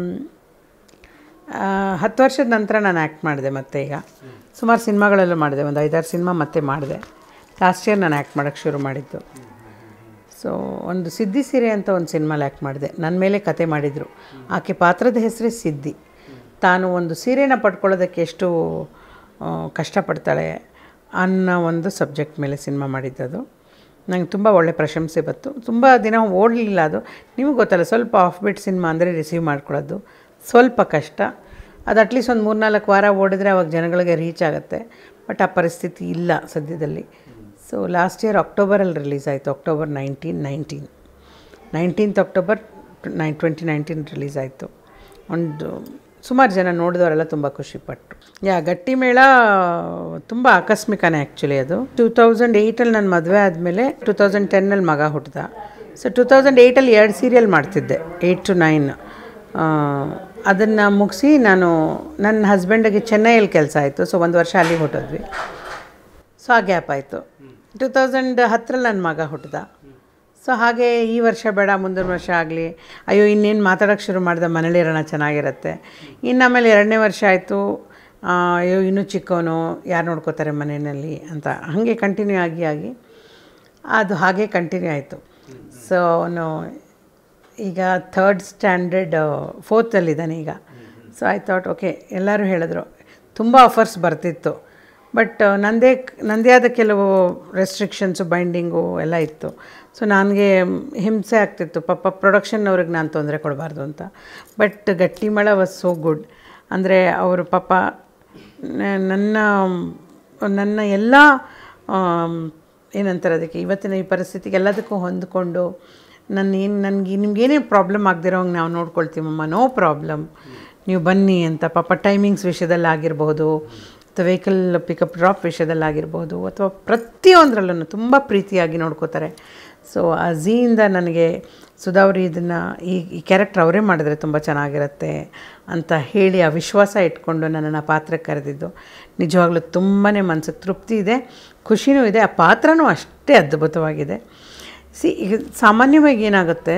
ಹತ್ತು ವರ್ಷದ ನಂತರ ನಾನು ಆ್ಯಕ್ಟ್ ಮಾಡಿದೆ ಮತ್ತೆ ಈಗ ಸುಮಾರು ಸಿನಿಮಾಗಳೆಲ್ಲ ಮಾಡಿದೆ ಒಂದು ಐದಾರು ಸಿನಿಮಾ ಮತ್ತೆ ಮಾಡಿದೆ ಲಾಸ್ಟ್ ಇಯರ್ ನಾನು ಆ್ಯಕ್ಟ್ ಮಾಡೋಕ್ಕೆ ಶುರು ಮಾಡಿದ್ದು ಸೊ ಒಂದು ಸಿದ್ಧಿ ಸೀರೆ ಅಂತ ಒಂದು ಸಿನಿಮಾಲಿ ಆ್ಯಕ್ಟ್ ಮಾಡಿದೆ ನನ್ನ ಮೇಲೆ ಕತೆ ಮಾಡಿದರು ಆಕೆ ಪಾತ್ರದ ಹೆಸರೇ ಸಿದ್ಧಿ ತಾನು ಒಂದು ಸೀರೆನ ಪಡ್ಕೊಳ್ಳೋದಕ್ಕೆ ಎಷ್ಟು ಆ, ಕಷ್ಟಪಡ್ತಾಳೆ ಅನ್ನೋ ಒಂದು ಸಬ್ಜೆಕ್ಟ್ ಮೇಲೆ ಸಿನಿಮಾ ಮಾಡಿದ್ದದು ನಂಗೆ ತುಂಬ ಒಳ್ಳೆ ಪ್ರಶಂಸೆ ಬಂತು ತುಂಬ ದಿನ ಓಡಲಿಲ್ಲ ಅದು ನಿಮಗೆ ಗೊತ್ತಲ್ಲ ಸ್ವಲ್ಪ ಆಫ್ ಬಿಟ್ ಸಿನಿಮಾ ಅಂದರೆ ರಿಸೀವ್ ಮಾಡ್ಕೊಳ್ಳೋದು ಸ್ವಲ್ಪ ಕಷ್ಟ ಅದು ಅಟ್ಲೀಸ್ಟ್ ಒಂದು ಮೂರ್ನಾಲ್ಕು ವಾರ ಓಡಿದ್ರೆ ಅವಾಗ ಜನಗಳಿಗೆ ರೀಚ್ ಆಗುತ್ತೆ ಬಟ್ ಆ ಪರಿಸ್ಥಿತಿ ಇಲ್ಲ ಸದ್ಯದಲ್ಲಿ ಸೊ ಲಾಸ್ಟ್ ಇಯರ್ ಅಕ್ಟೋಬರಲ್ಲಿ ರಿಲೀಸ್ ಆಯಿತು October nineteen nineteen nineteenth October nine twenty nineteen release ಆಯಿತು ಒಂದು ಸುಮಾರು ಜನ ನೋಡಿದವರೆಲ್ಲ ತುಂಬ ಖುಷಿಪಟ್ಟರು ಯಾ ಗಟ್ಟಿ ಮೇಳ ತುಂಬ ಆಕಸ್ಮಿಕನೇ ಆ್ಯಕ್ಚುಲಿ ಅದು ಟೂ ತೌಸಂಡ್ ಏಯ್ಟಲ್ಲಿ ನನ್ನ ಮದುವೆ ಆದಮೇಲೆ ಟೂ ತೌಸಂಡ್ ಟೆನ್ನಲ್ಲಿ ಮಗ ಹುಟ್ಟಿದ ಸೊ ಟೂ ತೌಸಂಡ್ ಏಯ್ಟಲ್ಲಿ ಎರಡು ಸೀರಿಯಲ್ ಮಾಡ್ತಿದ್ದೆ ಏಯ್ಟ್ ಟು ನೈನ್ ಅದನ್ನು ಮುಗಿಸಿ ನಾನು ನನ್ನ ಹಸ್ಬೆಂಡಿಗೆ ಚೆನ್ನೈಯಲ್ಲಿ ಕೆಲಸ ಆಯಿತು ಸೊ ಒಂದು ವರ್ಷ ಅಲ್ಲಿಗೆ ಹೊಟ್ಟೋದ್ವಿ ಸೊ ಆ ಗ್ಯಾಪ್ ಆಯಿತು ಟೂ ತೌಸಂಡ್ ಹತ್ತರಲ್ಲಿ ನನ್ನ ಮಗ ಹುಟ್ಟಿದ ಸೊ ಹಾಗೆ ಈ ವರ್ಷ ಬೇಡ ಮುಂದಿನ ವರ್ಷ ಆಗಲಿ ಅಯ್ಯೋ ಇನ್ನೇನು ಮಾತಾಡೋಕ್ಕೆ ಶುರು ಮಾಡಿದೆ ಮನೇಲಿರೋಣ ಚೆನ್ನಾಗಿರುತ್ತೆ ಇನ್ನು ಆಮೇಲೆ ಎರಡನೇ ವರ್ಷ ಆಯಿತು ಅಯ್ಯೋ ಇನ್ನೂ ಚಿಕ್ಕವನು ಯಾರು ನೋಡ್ಕೋತಾರೆ ಮನೆಯಲ್ಲಿ ಅಂತ ಹಾಗೆ ಕಂಟಿನ್ಯೂ ಆಗಿ ಆಗಿ ಅದು ಹಾಗೆ ಕಂಟಿನ್ಯೂ ಆಯಿತು ಸೊ ಅವನು ಈಗ ಥರ್ಡ್ ಸ್ಟ್ಯಾಂಡರ್ಡ್ ಫೋರ್ತಲ್ಲಿದ್ದಾನೆ ಈಗ ಸೊ ಐ ಥಾಟ್ ಓಕೆ ಎಲ್ಲರೂ ಹೇಳಿದ್ರು ತುಂಬ ಆಫರ್ಸ್ ಬರ್ತಿತ್ತು ಬಟ್ ನನ್ನದೇ ನನ್ನದೇ ಆದ ಕೆಲವು ರೆಸ್ಟ್ರಿಕ್ಷನ್ಸು ಬೈಂಡಿಂಗು ಎಲ್ಲ ಇತ್ತು ಸೊ ನನಗೆ ಹಿಂಸೆ ಆಗ್ತಿತ್ತು ಪಾಪ ಪ್ರೊಡಕ್ಷನ್ನವ್ರಿಗೆ ನಾನು ತೊಂದರೆ ಕೊಡಬಾರ್ದು ಅಂತ but Gattimela was so good ಅಂದರೆ ಅವರು ಪಾಪ ನ- ನನ್ನ ನನ್ನ ಎಲ್ಲ ಆಮ್, ಏನಂತಾರೆ ಅದಕ್ಕೆ ಇವತ್ತಿನ ಈ ಪರಿಸ್ಥಿತಿಗೆ ಎಲ್ಲದಕ್ಕೂ ಹೊಂದ್ಕೊಂಡು ನನ್ನ ಏನು ನನಗೆ ನಿಮ್ಗೇನೇ ಪ್ರಾಬ್ಲಮ್ ಆಗದಿರೋಂಗೆ ನಾವು ನೋಡ್ಕೊಳ್ತೀವಮ್ಮ ನೋ ಪ್ರಾಬ್ಲಮ್ ನೀವು ಬನ್ನಿ ಅಂತ ಪಾಪ ಟೈಮಿಂಗ್ಸ್ ವಿಷಯದಲ್ಲಿ ಆಗಿರಬಹುದು ಅಥವಾ ವೆಹಿಕಲ್ ಪಿಕಪ್ ಡ್ರಾಪ್ ವಿಷಯದಲ್ಲಿ ಆಗಿರ್ಬೋದು ಅಥವಾ ಪ್ರತಿಯೊಂದರಲ್ಲೂ ತುಂಬ ಪ್ರೀತಿಯಾಗಿ ನೋಡ್ಕೋತಾರೆ ಸೊ ಆ ಝೀಯಿಂದ ನನಗೆ ಸುಧಾವ್ರಿ ಇದನ್ನು ಈ ಈ ಕ್ಯಾರೆಕ್ಟರ್ ಅವರೇ ಮಾಡಿದ್ರೆ ತುಂಬ ಚೆನ್ನಾಗಿರುತ್ತೆ ಅಂತ ಹೇಳಿ ಆ ವಿಶ್ವಾಸ ಇಟ್ಕೊಂಡು ನನ್ನನ್ನು ಆ ಪಾತ್ರಕ್ಕೆ ಕರೆದಿದ್ದು ನಿಜವಾಗ್ಲೂ ತುಂಬಾ ಮನಸ್ಸಿಗೆ ತೃಪ್ತಿ ಇದೆ ಖುಷಿನೂ ಇದೆ ಆ ಪಾತ್ರನೂ ಅಷ್ಟೇ ಅದ್ಭುತವಾಗಿದೆ ಸಿ ಈಗ ಸಾಮಾನ್ಯವಾಗಿ ಏನಾಗುತ್ತೆ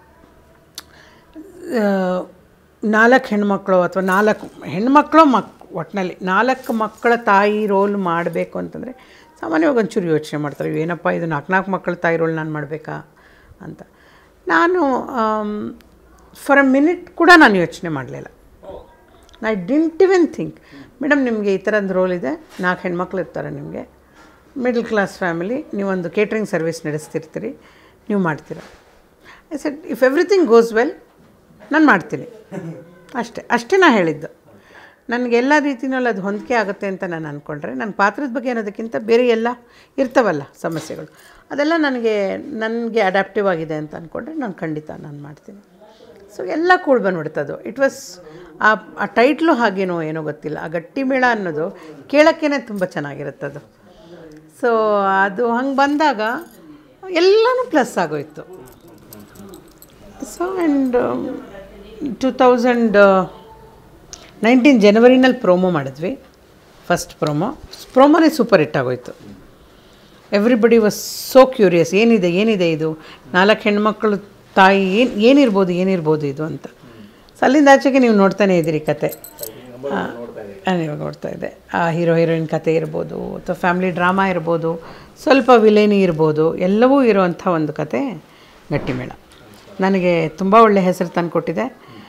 ಆ, ನಾಲ್ಕು ಹೆಣ್ಮಕ್ಳು ಅಥವಾ ನಾಲ್ಕು ಹೆಣ್ಮಕ್ಳು ಮಕ್ ಒಟ್ಟಿನಲ್ಲಿ ನಾಲ್ಕು ಮಕ್ಕಳ ತಾಯಿ ರೋಲ್ ಮಾಡಬೇಕು ಅಂತಂದರೆ ಸಾಮಾನ್ಯವಾಗಿ ಒಂಚೂರು ಯೋಚನೆ ಮಾಡ್ತಾರೆ ಏನಪ್ಪ ಇದು ನಾಲ್ಕು ನಾಲ್ಕು ಮಕ್ಕಳ ತಾಯಿ ರೋಲ್ ನಾನು ಮಾಡಬೇಕಾ ಅಂತ ನಾನು ಫಾರ್ ಅ ಮಿನಿಟ್ ಕೂಡ ನಾನು ಯೋಚನೆ ಮಾಡಲಿಲ್ಲ I didn't even think madam ನಿಮಗೆ ಈ ಥರದ್ದು ರೋಲ್ ಇದೆ ನಾಲ್ಕು ಹೆಣ್ಮಕ್ಳು ಇರ್ತಾರೆ ನಿಮಗೆ ಮಿಡಲ್ ಕ್ಲಾಸ್ ಫ್ಯಾಮಿಲಿ ನೀವೊಂದು ಕೇಟ್ರಿಂಗ್ ಸರ್ವಿಸ್ ನಡೆಸ್ತಿರ್ತೀರಿ ನೀವು ಮಾಡ್ತೀರಾ I said if everything goes well ನಾನು ಮಾಡ್ತೀನಿ ಅಷ್ಟೇ ಅಷ್ಟೇ ನಾ ಹೇಳಿದ್ದು ನನಗೆ ಎಲ್ಲ ರೀತಿಯಲ್ಲೂ ಅದು ಹೊಂದಿಕೆ ಆಗುತ್ತೆ ಅಂತ ನಾನು ಅಂದ್ಕೊಂಡ್ರೆ ನನ್ನ ಪಾತ್ರದ ಬಗ್ಗೆ ಅನ್ನೋದಕ್ಕಿಂತ ಬೇರೆ ಎಲ್ಲ ಇರ್ತವಲ್ಲ ಸಮಸ್ಯೆಗಳು ಅದೆಲ್ಲ ನನಗೆ ನನಗೆ ಅಡ್ಯಾಪ್ಟಿವ್ ಆಗಿದೆ ಅಂತ ಅಂದ್ಕೊಂಡ್ರೆ ನಾನು ಖಂಡಿತ ನಾನು ಮಾಡ್ತೀನಿ ಸೊ ಎಲ್ಲ ಕೂಡ ಬಂದ್ಬಿಡ್ತದು ಇಟ್ ವಾಸ್ ಆ ಆ ಟೈಟ್ಲು ಹಾಗೇನೋ ಏನೋ ಗೊತ್ತಿಲ್ಲ ಆ ಗಟ್ಟಿ ಮೇಳ ಅನ್ನೋದು ಕೇಳೋಕ್ಕೇ ತುಂಬ ಚೆನ್ನಾಗಿರುತ್ತದು ಸೊ ಅದು ಹಂಗೆ ಬಂದಾಗ ಎಲ್ಲನೂ ಪ್ಲಸ್ ಆಗೋಯ್ತು so and two thousand nineteen ಜನವರಿನಲ್ಲಿ ಪ್ರೋಮೋ ಮಾಡಿದ್ವಿ ಫಸ್ಟ್ ಪ್ರೋಮೋ ಪ್ರೋಮೋನೇ ಸೂಪರ್ ಹಿಟ್ ಆಗೋಯ್ತು ಎವ್ರಿಬಡಿ ವಾಸ್ ಸೋ ಕ್ಯೂರಿಯಸ್ ಏನಿದೆ ಏನಿದೆ ಇದು ನಾಲ್ಕು ಹೆಣ್ಮಕ್ಳು ತಾಯಿ ಏನು ಏನಿರ್ಬೋದು ಏನಿರ್ಬೋದು ಇದು ಅಂತ ಸೊ ಅಲ್ಲಿಂದ ಆಚೆಗೆ ನೀವು ನೋಡ್ತಾನೆ ಇದ್ದೀರಿ ಕತೆ ನಾನು ಇವಾಗ ನೋಡ್ತಾ ಇದ್ದೆ ಆ ಹೀರೋ ಹೀರೋಯಿನ್ ಕತೆ ಇರ್ಬೋದು ಅಥವಾ ಫ್ಯಾಮಿಲಿ ಡ್ರಾಮಾ ಇರ್ಬೋದು ಸ್ವಲ್ಪ ವಿಲೇನಿ ಇರ್ಬೋದು ಎಲ್ಲವೂ ಇರುವಂಥ ಒಂದು ಕತೆ ಗಟ್ಟಿಮೇಳ ನನಗೆ ತುಂಬ ಒಳ್ಳೆಯ ಹೆಸರು ತಂದುಕೊಟ್ಟಿದೆ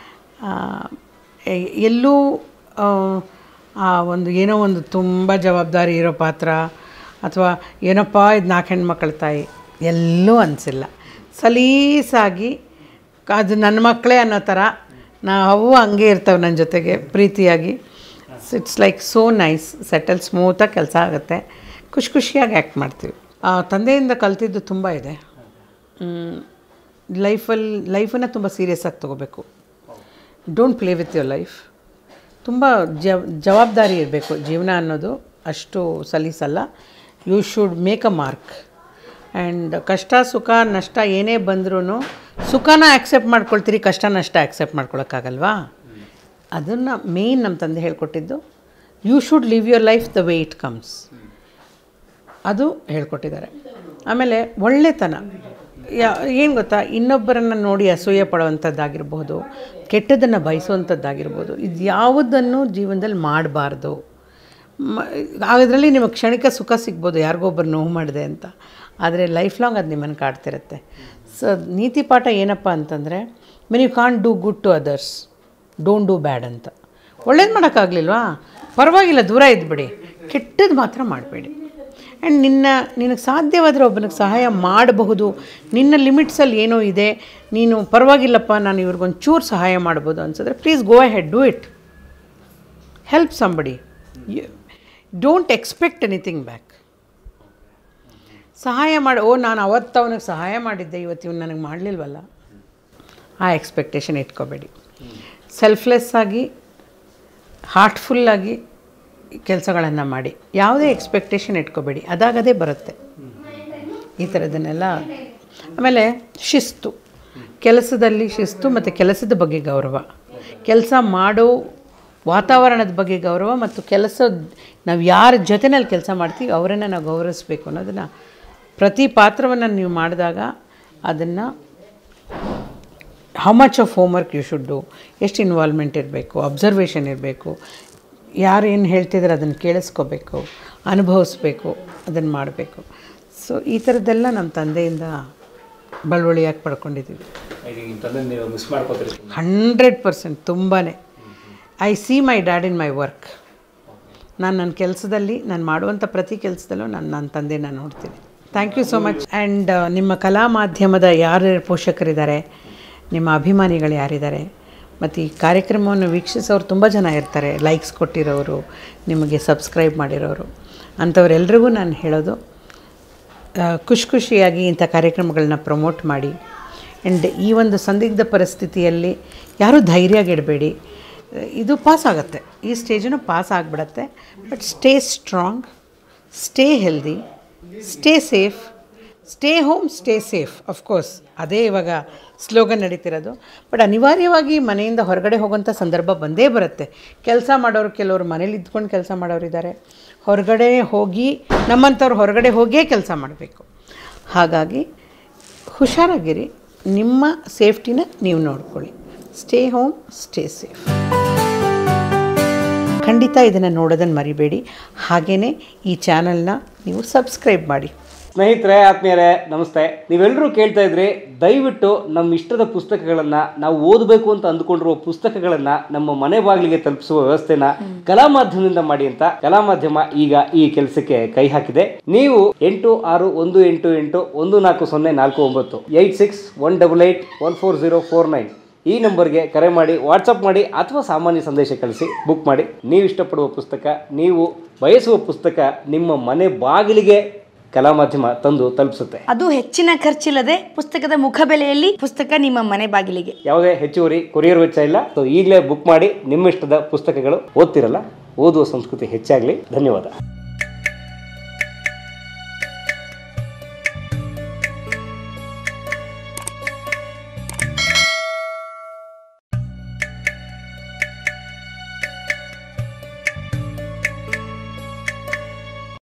ಎಲ್ಲೂ ಆ, ಆ ಒಂದು ಏನೋ ಒಂದು ತುಂಬ ಜವಾಬ್ದಾರಿ ಇರೋ ಪಾತ್ರ ಅಥವಾ ಏನಪ್ಪ ಇದು ನಾಲ್ಕು ಹೆಣ್ಮಕ್ಳ ತಾಯಿ ಎಲ್ಲೂ ಅನಿಸಿಲ್ಲ ಸಲೀಸಾಗಿ ಅದು ನನ್ನ ಮಕ್ಕಳೇ ಅನ್ನೋ ಥರ ನಾವು ಹಂಗೆ ಇರ್ತವೆ ನನ್ನ ಜೊತೆಗೆ ಪ್ರೀತಿಯಾಗಿ it's like so nice settle ಸ್ಮೂತಾಗಿ ಕೆಲಸ ಆಗುತ್ತೆ ಖುಷಿ ಖುಷಿಯಾಗಿ ಆ್ಯಕ್ಟ್ ಮಾಡ್ತೀವಿ ಆ, ತಂದೆಯಿಂದ ಕಲ್ತಿದ್ದು ತುಂಬ ಇದೆ ಲೈಫಲ್ಲಿ ಲೈಫನ್ನು ತುಂಬ ಸೀರಿಯಸ್ ಆಗಿ ತೊಗೋಬೇಕು don't play with your life ತುಂಬ ಜ ಜವಾಬ್ದಾರಿ ಇರಬೇಕು ಜೀವನ ಅನ್ನೋದು ಅಷ್ಟು ಸಲೀಸಲ್ಲ you should make a mark and ಕಷ್ಟ ಸುಖ ನಷ್ಟ ಏನೇ ಬಂದ್ರೂ ಸುಖನ ಆ್ಯಕ್ಸೆಪ್ಟ್ ಮಾಡ್ಕೊಳ್ತೀರಿ ಕಷ್ಟ ನಷ್ಟ ಆ್ಯಕ್ಸೆಪ್ಟ್ ಮಾಡ್ಕೊಳಕ್ಕಾಗಲ್ವಾ ಅದನ್ನು ಮೇಯ್ನ್ ನಮ್ಮ ತಂದೆ ಹೇಳ್ಕೊಟ್ಟಿದ್ದು you should live your life the way it comes ಅದು ಹೇಳ್ಕೊಟ್ಟಿದ್ದಾರೆ ಆಮೇಲೆ ಒಳ್ಳೆತನ ಯಾ ಏನು ಗೊತ್ತಾ ಇನ್ನೊಬ್ಬರನ್ನು ನೋಡಿ ಅಸೂಯೆ ಪಡುವಂಥದ್ದಾಗಿರ್ಬೋದು ಕೆಟ್ಟದನ್ನು ಬಯಸುವಂಥದ್ದಾಗಿರ್ಬೋದು ಇದು ಯಾವುದನ್ನು ಜೀವನದಲ್ಲಿ ಮಾಡಬಾರ್ದು ಮ ಅದರಲ್ಲಿ ನಿಮಗೆ ಕ್ಷಣಿಕ ಸುಖ ಸಿಗ್ಬೋದು ಯಾರಿಗೊಬ್ಬರು ನೋವು ಮಾಡಿದೆ ಅಂತ ಆದರೆ ಲೈಫ್ ಲಾಂಗ್ ಅದು ನಿಮ್ಮನ್ನು ಕಾಡ್ತಿರುತ್ತೆ ಸೊ ನೀತಿ ಪಾಠ ಏನಪ್ಪ ಅಂತಂದರೆ means you can't do good to others don't do bad ಅಂತ ಒಳ್ಳೇದು ಮಾಡೋಕ್ಕಾಗಲಿಲ್ವಾ ಪರವಾಗಿಲ್ಲ ದೂರ ಇದ್ಬಿಡಿ ಕೆಟ್ಟದ್ದು ಮಾತ್ರ ಮಾಡಬೇಡಿ ಆ್ಯಂಡ್ ನಿನ್ನ ನಿನಗೆ ಸಾಧ್ಯವಾದರೆ ಒಬ್ಬನಿಗೆ ಸಹಾಯ ಮಾಡಬಹುದು ನಿನ್ನ ಲಿಮಿಟ್ಸಲ್ಲಿ ಏನೋ ಇದೆ ನೀನು ಪರವಾಗಿಲ್ಲಪ್ಪ ನಾನು ಇವ್ರಿಗೊಂದು ಚೂರು ಸಹಾಯ ಮಾಡ್ಬೋದು ಅನ್ಸಿದ್ರೆ please go ahead do it help somebody don't expect anything back ಸಹಾಯ ಮಾಡಿ ಓ ನಾನು ಅವತ್ತು ಅವನಿಗೆ ಸಹಾಯ ಮಾಡಿದ್ದೆ ಇವತ್ತು ಇವ್ನು ನನಗೆ ಮಾಡಲಿಲ್ವಲ್ಲ ಆ ಎಕ್ಸ್ಪೆಕ್ಟೇಷನ್ ಇಟ್ಕೋಬೇಡಿ ಸೆಲ್ಫ್ಲೆಸ್ ಆಗಿ ಹಾರ್ಟ್ಫುಲ್ಲಾಗಿ ಕೆಲಸಗಳನ್ನು ಮಾಡಿ ಯಾವುದೇ ಎಕ್ಸ್ಪೆಕ್ಟೇಷನ್ ಇಟ್ಕೋಬೇಡಿ ಅದಾಗದೇ ಬರುತ್ತೆ ಈ ಥರದನ್ನೆಲ್ಲ ಆಮೇಲೆ ಶಿಸ್ತು ಕೆಲಸದಲ್ಲಿ ಶಿಸ್ತು ಮತ್ತು ಕೆಲಸದ ಬಗ್ಗೆ ಗೌರವ ಕೆಲಸ ಮಾಡೋ ವಾತಾವರಣದ ಬಗ್ಗೆ ಗೌರವ ಮತ್ತು ಕೆಲಸ ನಾವು ಯಾರ ಜೊತೆನಲ್ಲಿ ಕೆಲಸ ಮಾಡ್ತೀವಿ ಅವರನ್ನು ನಾವು ಗೌರವಿಸ್ಬೇಕು ಅನ್ನೋದನ್ನು ಪ್ರತಿ ಪಾತ್ರವನ್ನು ನೀವು ಮಾಡಿದಾಗ ಅದನ್ನು how much of homework you should do ಎಷ್ಟು ಇನ್ವಾಲ್ವ್ಮೆಂಟ್ ಇರಬೇಕು ಅಬ್ಸರ್ವೇಷನ್ ಇರಬೇಕು ಯಾರು ಏನು ಹೇಳ್ತಿದ್ದಾರೆ ಅದನ್ನು ಕೇಳಿಸ್ಕೋಬೇಕು ಅನುಭವಿಸ್ಬೇಕು ಅದನ್ನು ಮಾಡಬೇಕು ಸೊ ಈ ಥರದ್ದೆಲ್ಲ ನಮ್ಮ ತಂದೆಯಿಂದ ಬಳುವಳಿಯಾಗಿ ಪಡ್ಕೊಂಡಿದ್ದೀವಿ ಈಗ ನಿಮ್ಮ ತಂದೆ ನೀವು ಮಿಸ್ ಮಾಡ್ಕೋತೀರಿ ಹಂಡ್ರೆಡ್ ಪರ್ಸೆಂಟ್ ತುಂಬಾ I see my dad in my work ನಾನು ನನ್ನ ಕೆಲಸದಲ್ಲಿ ನಾನು ಮಾಡುವಂಥ ಪ್ರತಿ ಕೆಲಸದಲ್ಲೂ ನಾನು ನನ್ನ ತಂದೆನ ನೋಡ್ತೀನಿ thank you so much and ನಿಮ್ಮ ಕಲಾ ಮಾಧ್ಯಮದ ಯಾರ್ಯಾರು ಪೋಷಕರಿದ್ದಾರೆ ನಿಮ್ಮ ಅಭಿಮಾನಿಗಳು ಯಾರಿದ್ದಾರೆ ಮತ್ತು ಈ ಕಾರ್ಯಕ್ರಮವನ್ನು ವೀಕ್ಷಿಸೋರು ತುಂಬ ಜನ ಇರ್ತಾರೆ ಲೈಕ್ಸ್ ಕೊಟ್ಟಿರೋರು ನಿಮಗೆ ಸಬ್ಸ್ಕ್ರೈಬ್ ಮಾಡಿರೋರು ಅಂಥವರೆಲ್ರಿಗೂ ನಾನು ಹೇಳೋದು ಆ, ಖುಷಿ ಖುಷಿಯಾಗಿ ಇಂಥ ಕಾರ್ಯಕ್ರಮಗಳನ್ನ ಪ್ರಮೋಟ್ ಮಾಡಿ ಆ್ಯಂಡ್ ಈ ಒಂದು ಸಂದಿಗ್ಧ ಪರಿಸ್ಥಿತಿಯಲ್ಲಿ ಯಾರೂ ಧೈರ್ಯಗಿಡಬೇಡಿ ಇದು ಪಾಸ್ ಆಗುತ್ತೆ ಈ ಸ್ಟೇಜನ್ನು ಪಾಸ್ ಆಗಿಬಿಡತ್ತೆ but stay strong stay healthy stay safe stay home stay safe of course ಅದೇ ಇವಾಗ ಸ್ಲೋಗನ್ ನಡೀತಿರೋದು ಬಟ್ ಅನಿವಾರ್ಯವಾಗಿ ಮನೆಯಿಂದ ಹೊರಗಡೆ ಹೋಗೋಂಥ ಸಂದರ್ಭ ಬಂದೇ ಬರುತ್ತೆ ಕೆಲಸ ಮಾಡೋರು ಕೆಲವರು ಮನೇಲಿ ಇದ್ಕೊಂಡು ಕೆಲಸ ಮಾಡೋರಿದ್ದಾರೆ ಹೊರಗಡೆ ಹೋಗಿ ನಮ್ಮಂಥವ್ರು ಹೊರಗಡೆ ಹೋಗಿಯೇ ಕೆಲಸ ಮಾಡಬೇಕು ಹಾಗಾಗಿ ಹುಷಾರಾಗಿರಿ ನಿಮ್ಮ ಸೇಫ್ಟಿನ ನೀವು ನೋಡ್ಕೊಳ್ಳಿ ಸ್ಟೇ ಹೋಮ್ ಸ್ಟೇ ಸೇಫ್ ಖಂಡಿತ ಇದನ್ನು ನೋಡೋದನ್ನು ಮರಿಬೇಡಿ ಹಾಗೆಯೇ ಈ ಚಾನಲ್ನ ನೀವು ಸಬ್ಸ್ಕ್ರೈಬ್ ಮಾಡಿ ಸ್ನೇಹಿತರೆ ಆತ್ಮೀಯರೇ ನಮಸ್ತೆ ನೀವೆಲ್ಲರೂ ಕೇಳ್ತಾ ಇದ್ರಿ ದಯವಿಟ್ಟು ನಮ್ಮ ಇಷ್ಟದ ಪುಸ್ತಕಗಳನ್ನ ನಾವು ಓದಬೇಕು ಅಂತ ಅಂದುಕೊಂಡಿರುವ ಪುಸ್ತಕಗಳನ್ನ ನಮ್ಮ ಮನೆ ಬಾಗಿಲಿಗೆ ತಲುಪಿಸುವ ವ್ಯವಸ್ಥೆನ ಕಲಾ ಮಾಧ್ಯಮದಿಂದ ಮಾಡಿ ಅಂತ ಕಲಾ ಮಾಧ್ಯಮ ಈಗ ಈ ಕೆಲಸಕ್ಕೆ ಕೈ ಹಾಕಿದೆ ನೀವು ಎಂಟು ಆರು ಒಂದು ಎಂಟು ಎಂಟು ಒಂದು ನಾಲ್ಕು ಸೊನ್ನೆ ನಾಲ್ಕು ಒಂಬತ್ತು eight six one double eight one four zero four nine ಈ ನಂಬರ್ಗೆ ಕರೆ ಮಾಡಿ ವಾಟ್ಸಪ್ ಮಾಡಿ ಅಥವಾ ಸಾಮಾನ್ಯ ಸಂದೇಶ ಕಳಿಸಿ ಬುಕ್ ಮಾಡಿ ನೀವು ಇಷ್ಟಪಡುವ ಪುಸ್ತಕ ನೀವು ಬಯಸುವ ಪುಸ್ತಕ ನಿಮ್ಮ ಮನೆ ಬಾಗಿಲಿಗೆ ಕಲಾ ಮಾಧ್ಯಮ ತಂದು ತಲುಪಿಸುತ್ತೆ ಅದು ಹೆಚ್ಚಿನ ಖರ್ಚಿಲ್ಲದೆ ಪುಸ್ತಕದ ಮುಖಬೆಲೆಯಲ್ಲಿ ಪುಸ್ತಕ ನಿಮ್ಮ ಮನೆ ಬಾಗಿಲಿಗೆ ಯಾವುದೇ ಹೆಚ್ಚುವರಿ ಕೊರಿಯರ್ ವೆಚ್ಚ ಇಲ್ಲ ಸೊ ಈಗಲೇ ಬುಕ್ ಮಾಡಿ ನಿಮ್ಮ ಇಷ್ಟದ ಪುಸ್ತಕಗಳು ಓದ್ತಿರಲ್ಲ ಓದುವ ಸಂಸ್ಕೃತಿ ಹೆಚ್ಚಾಗಲಿ ಧನ್ಯವಾದ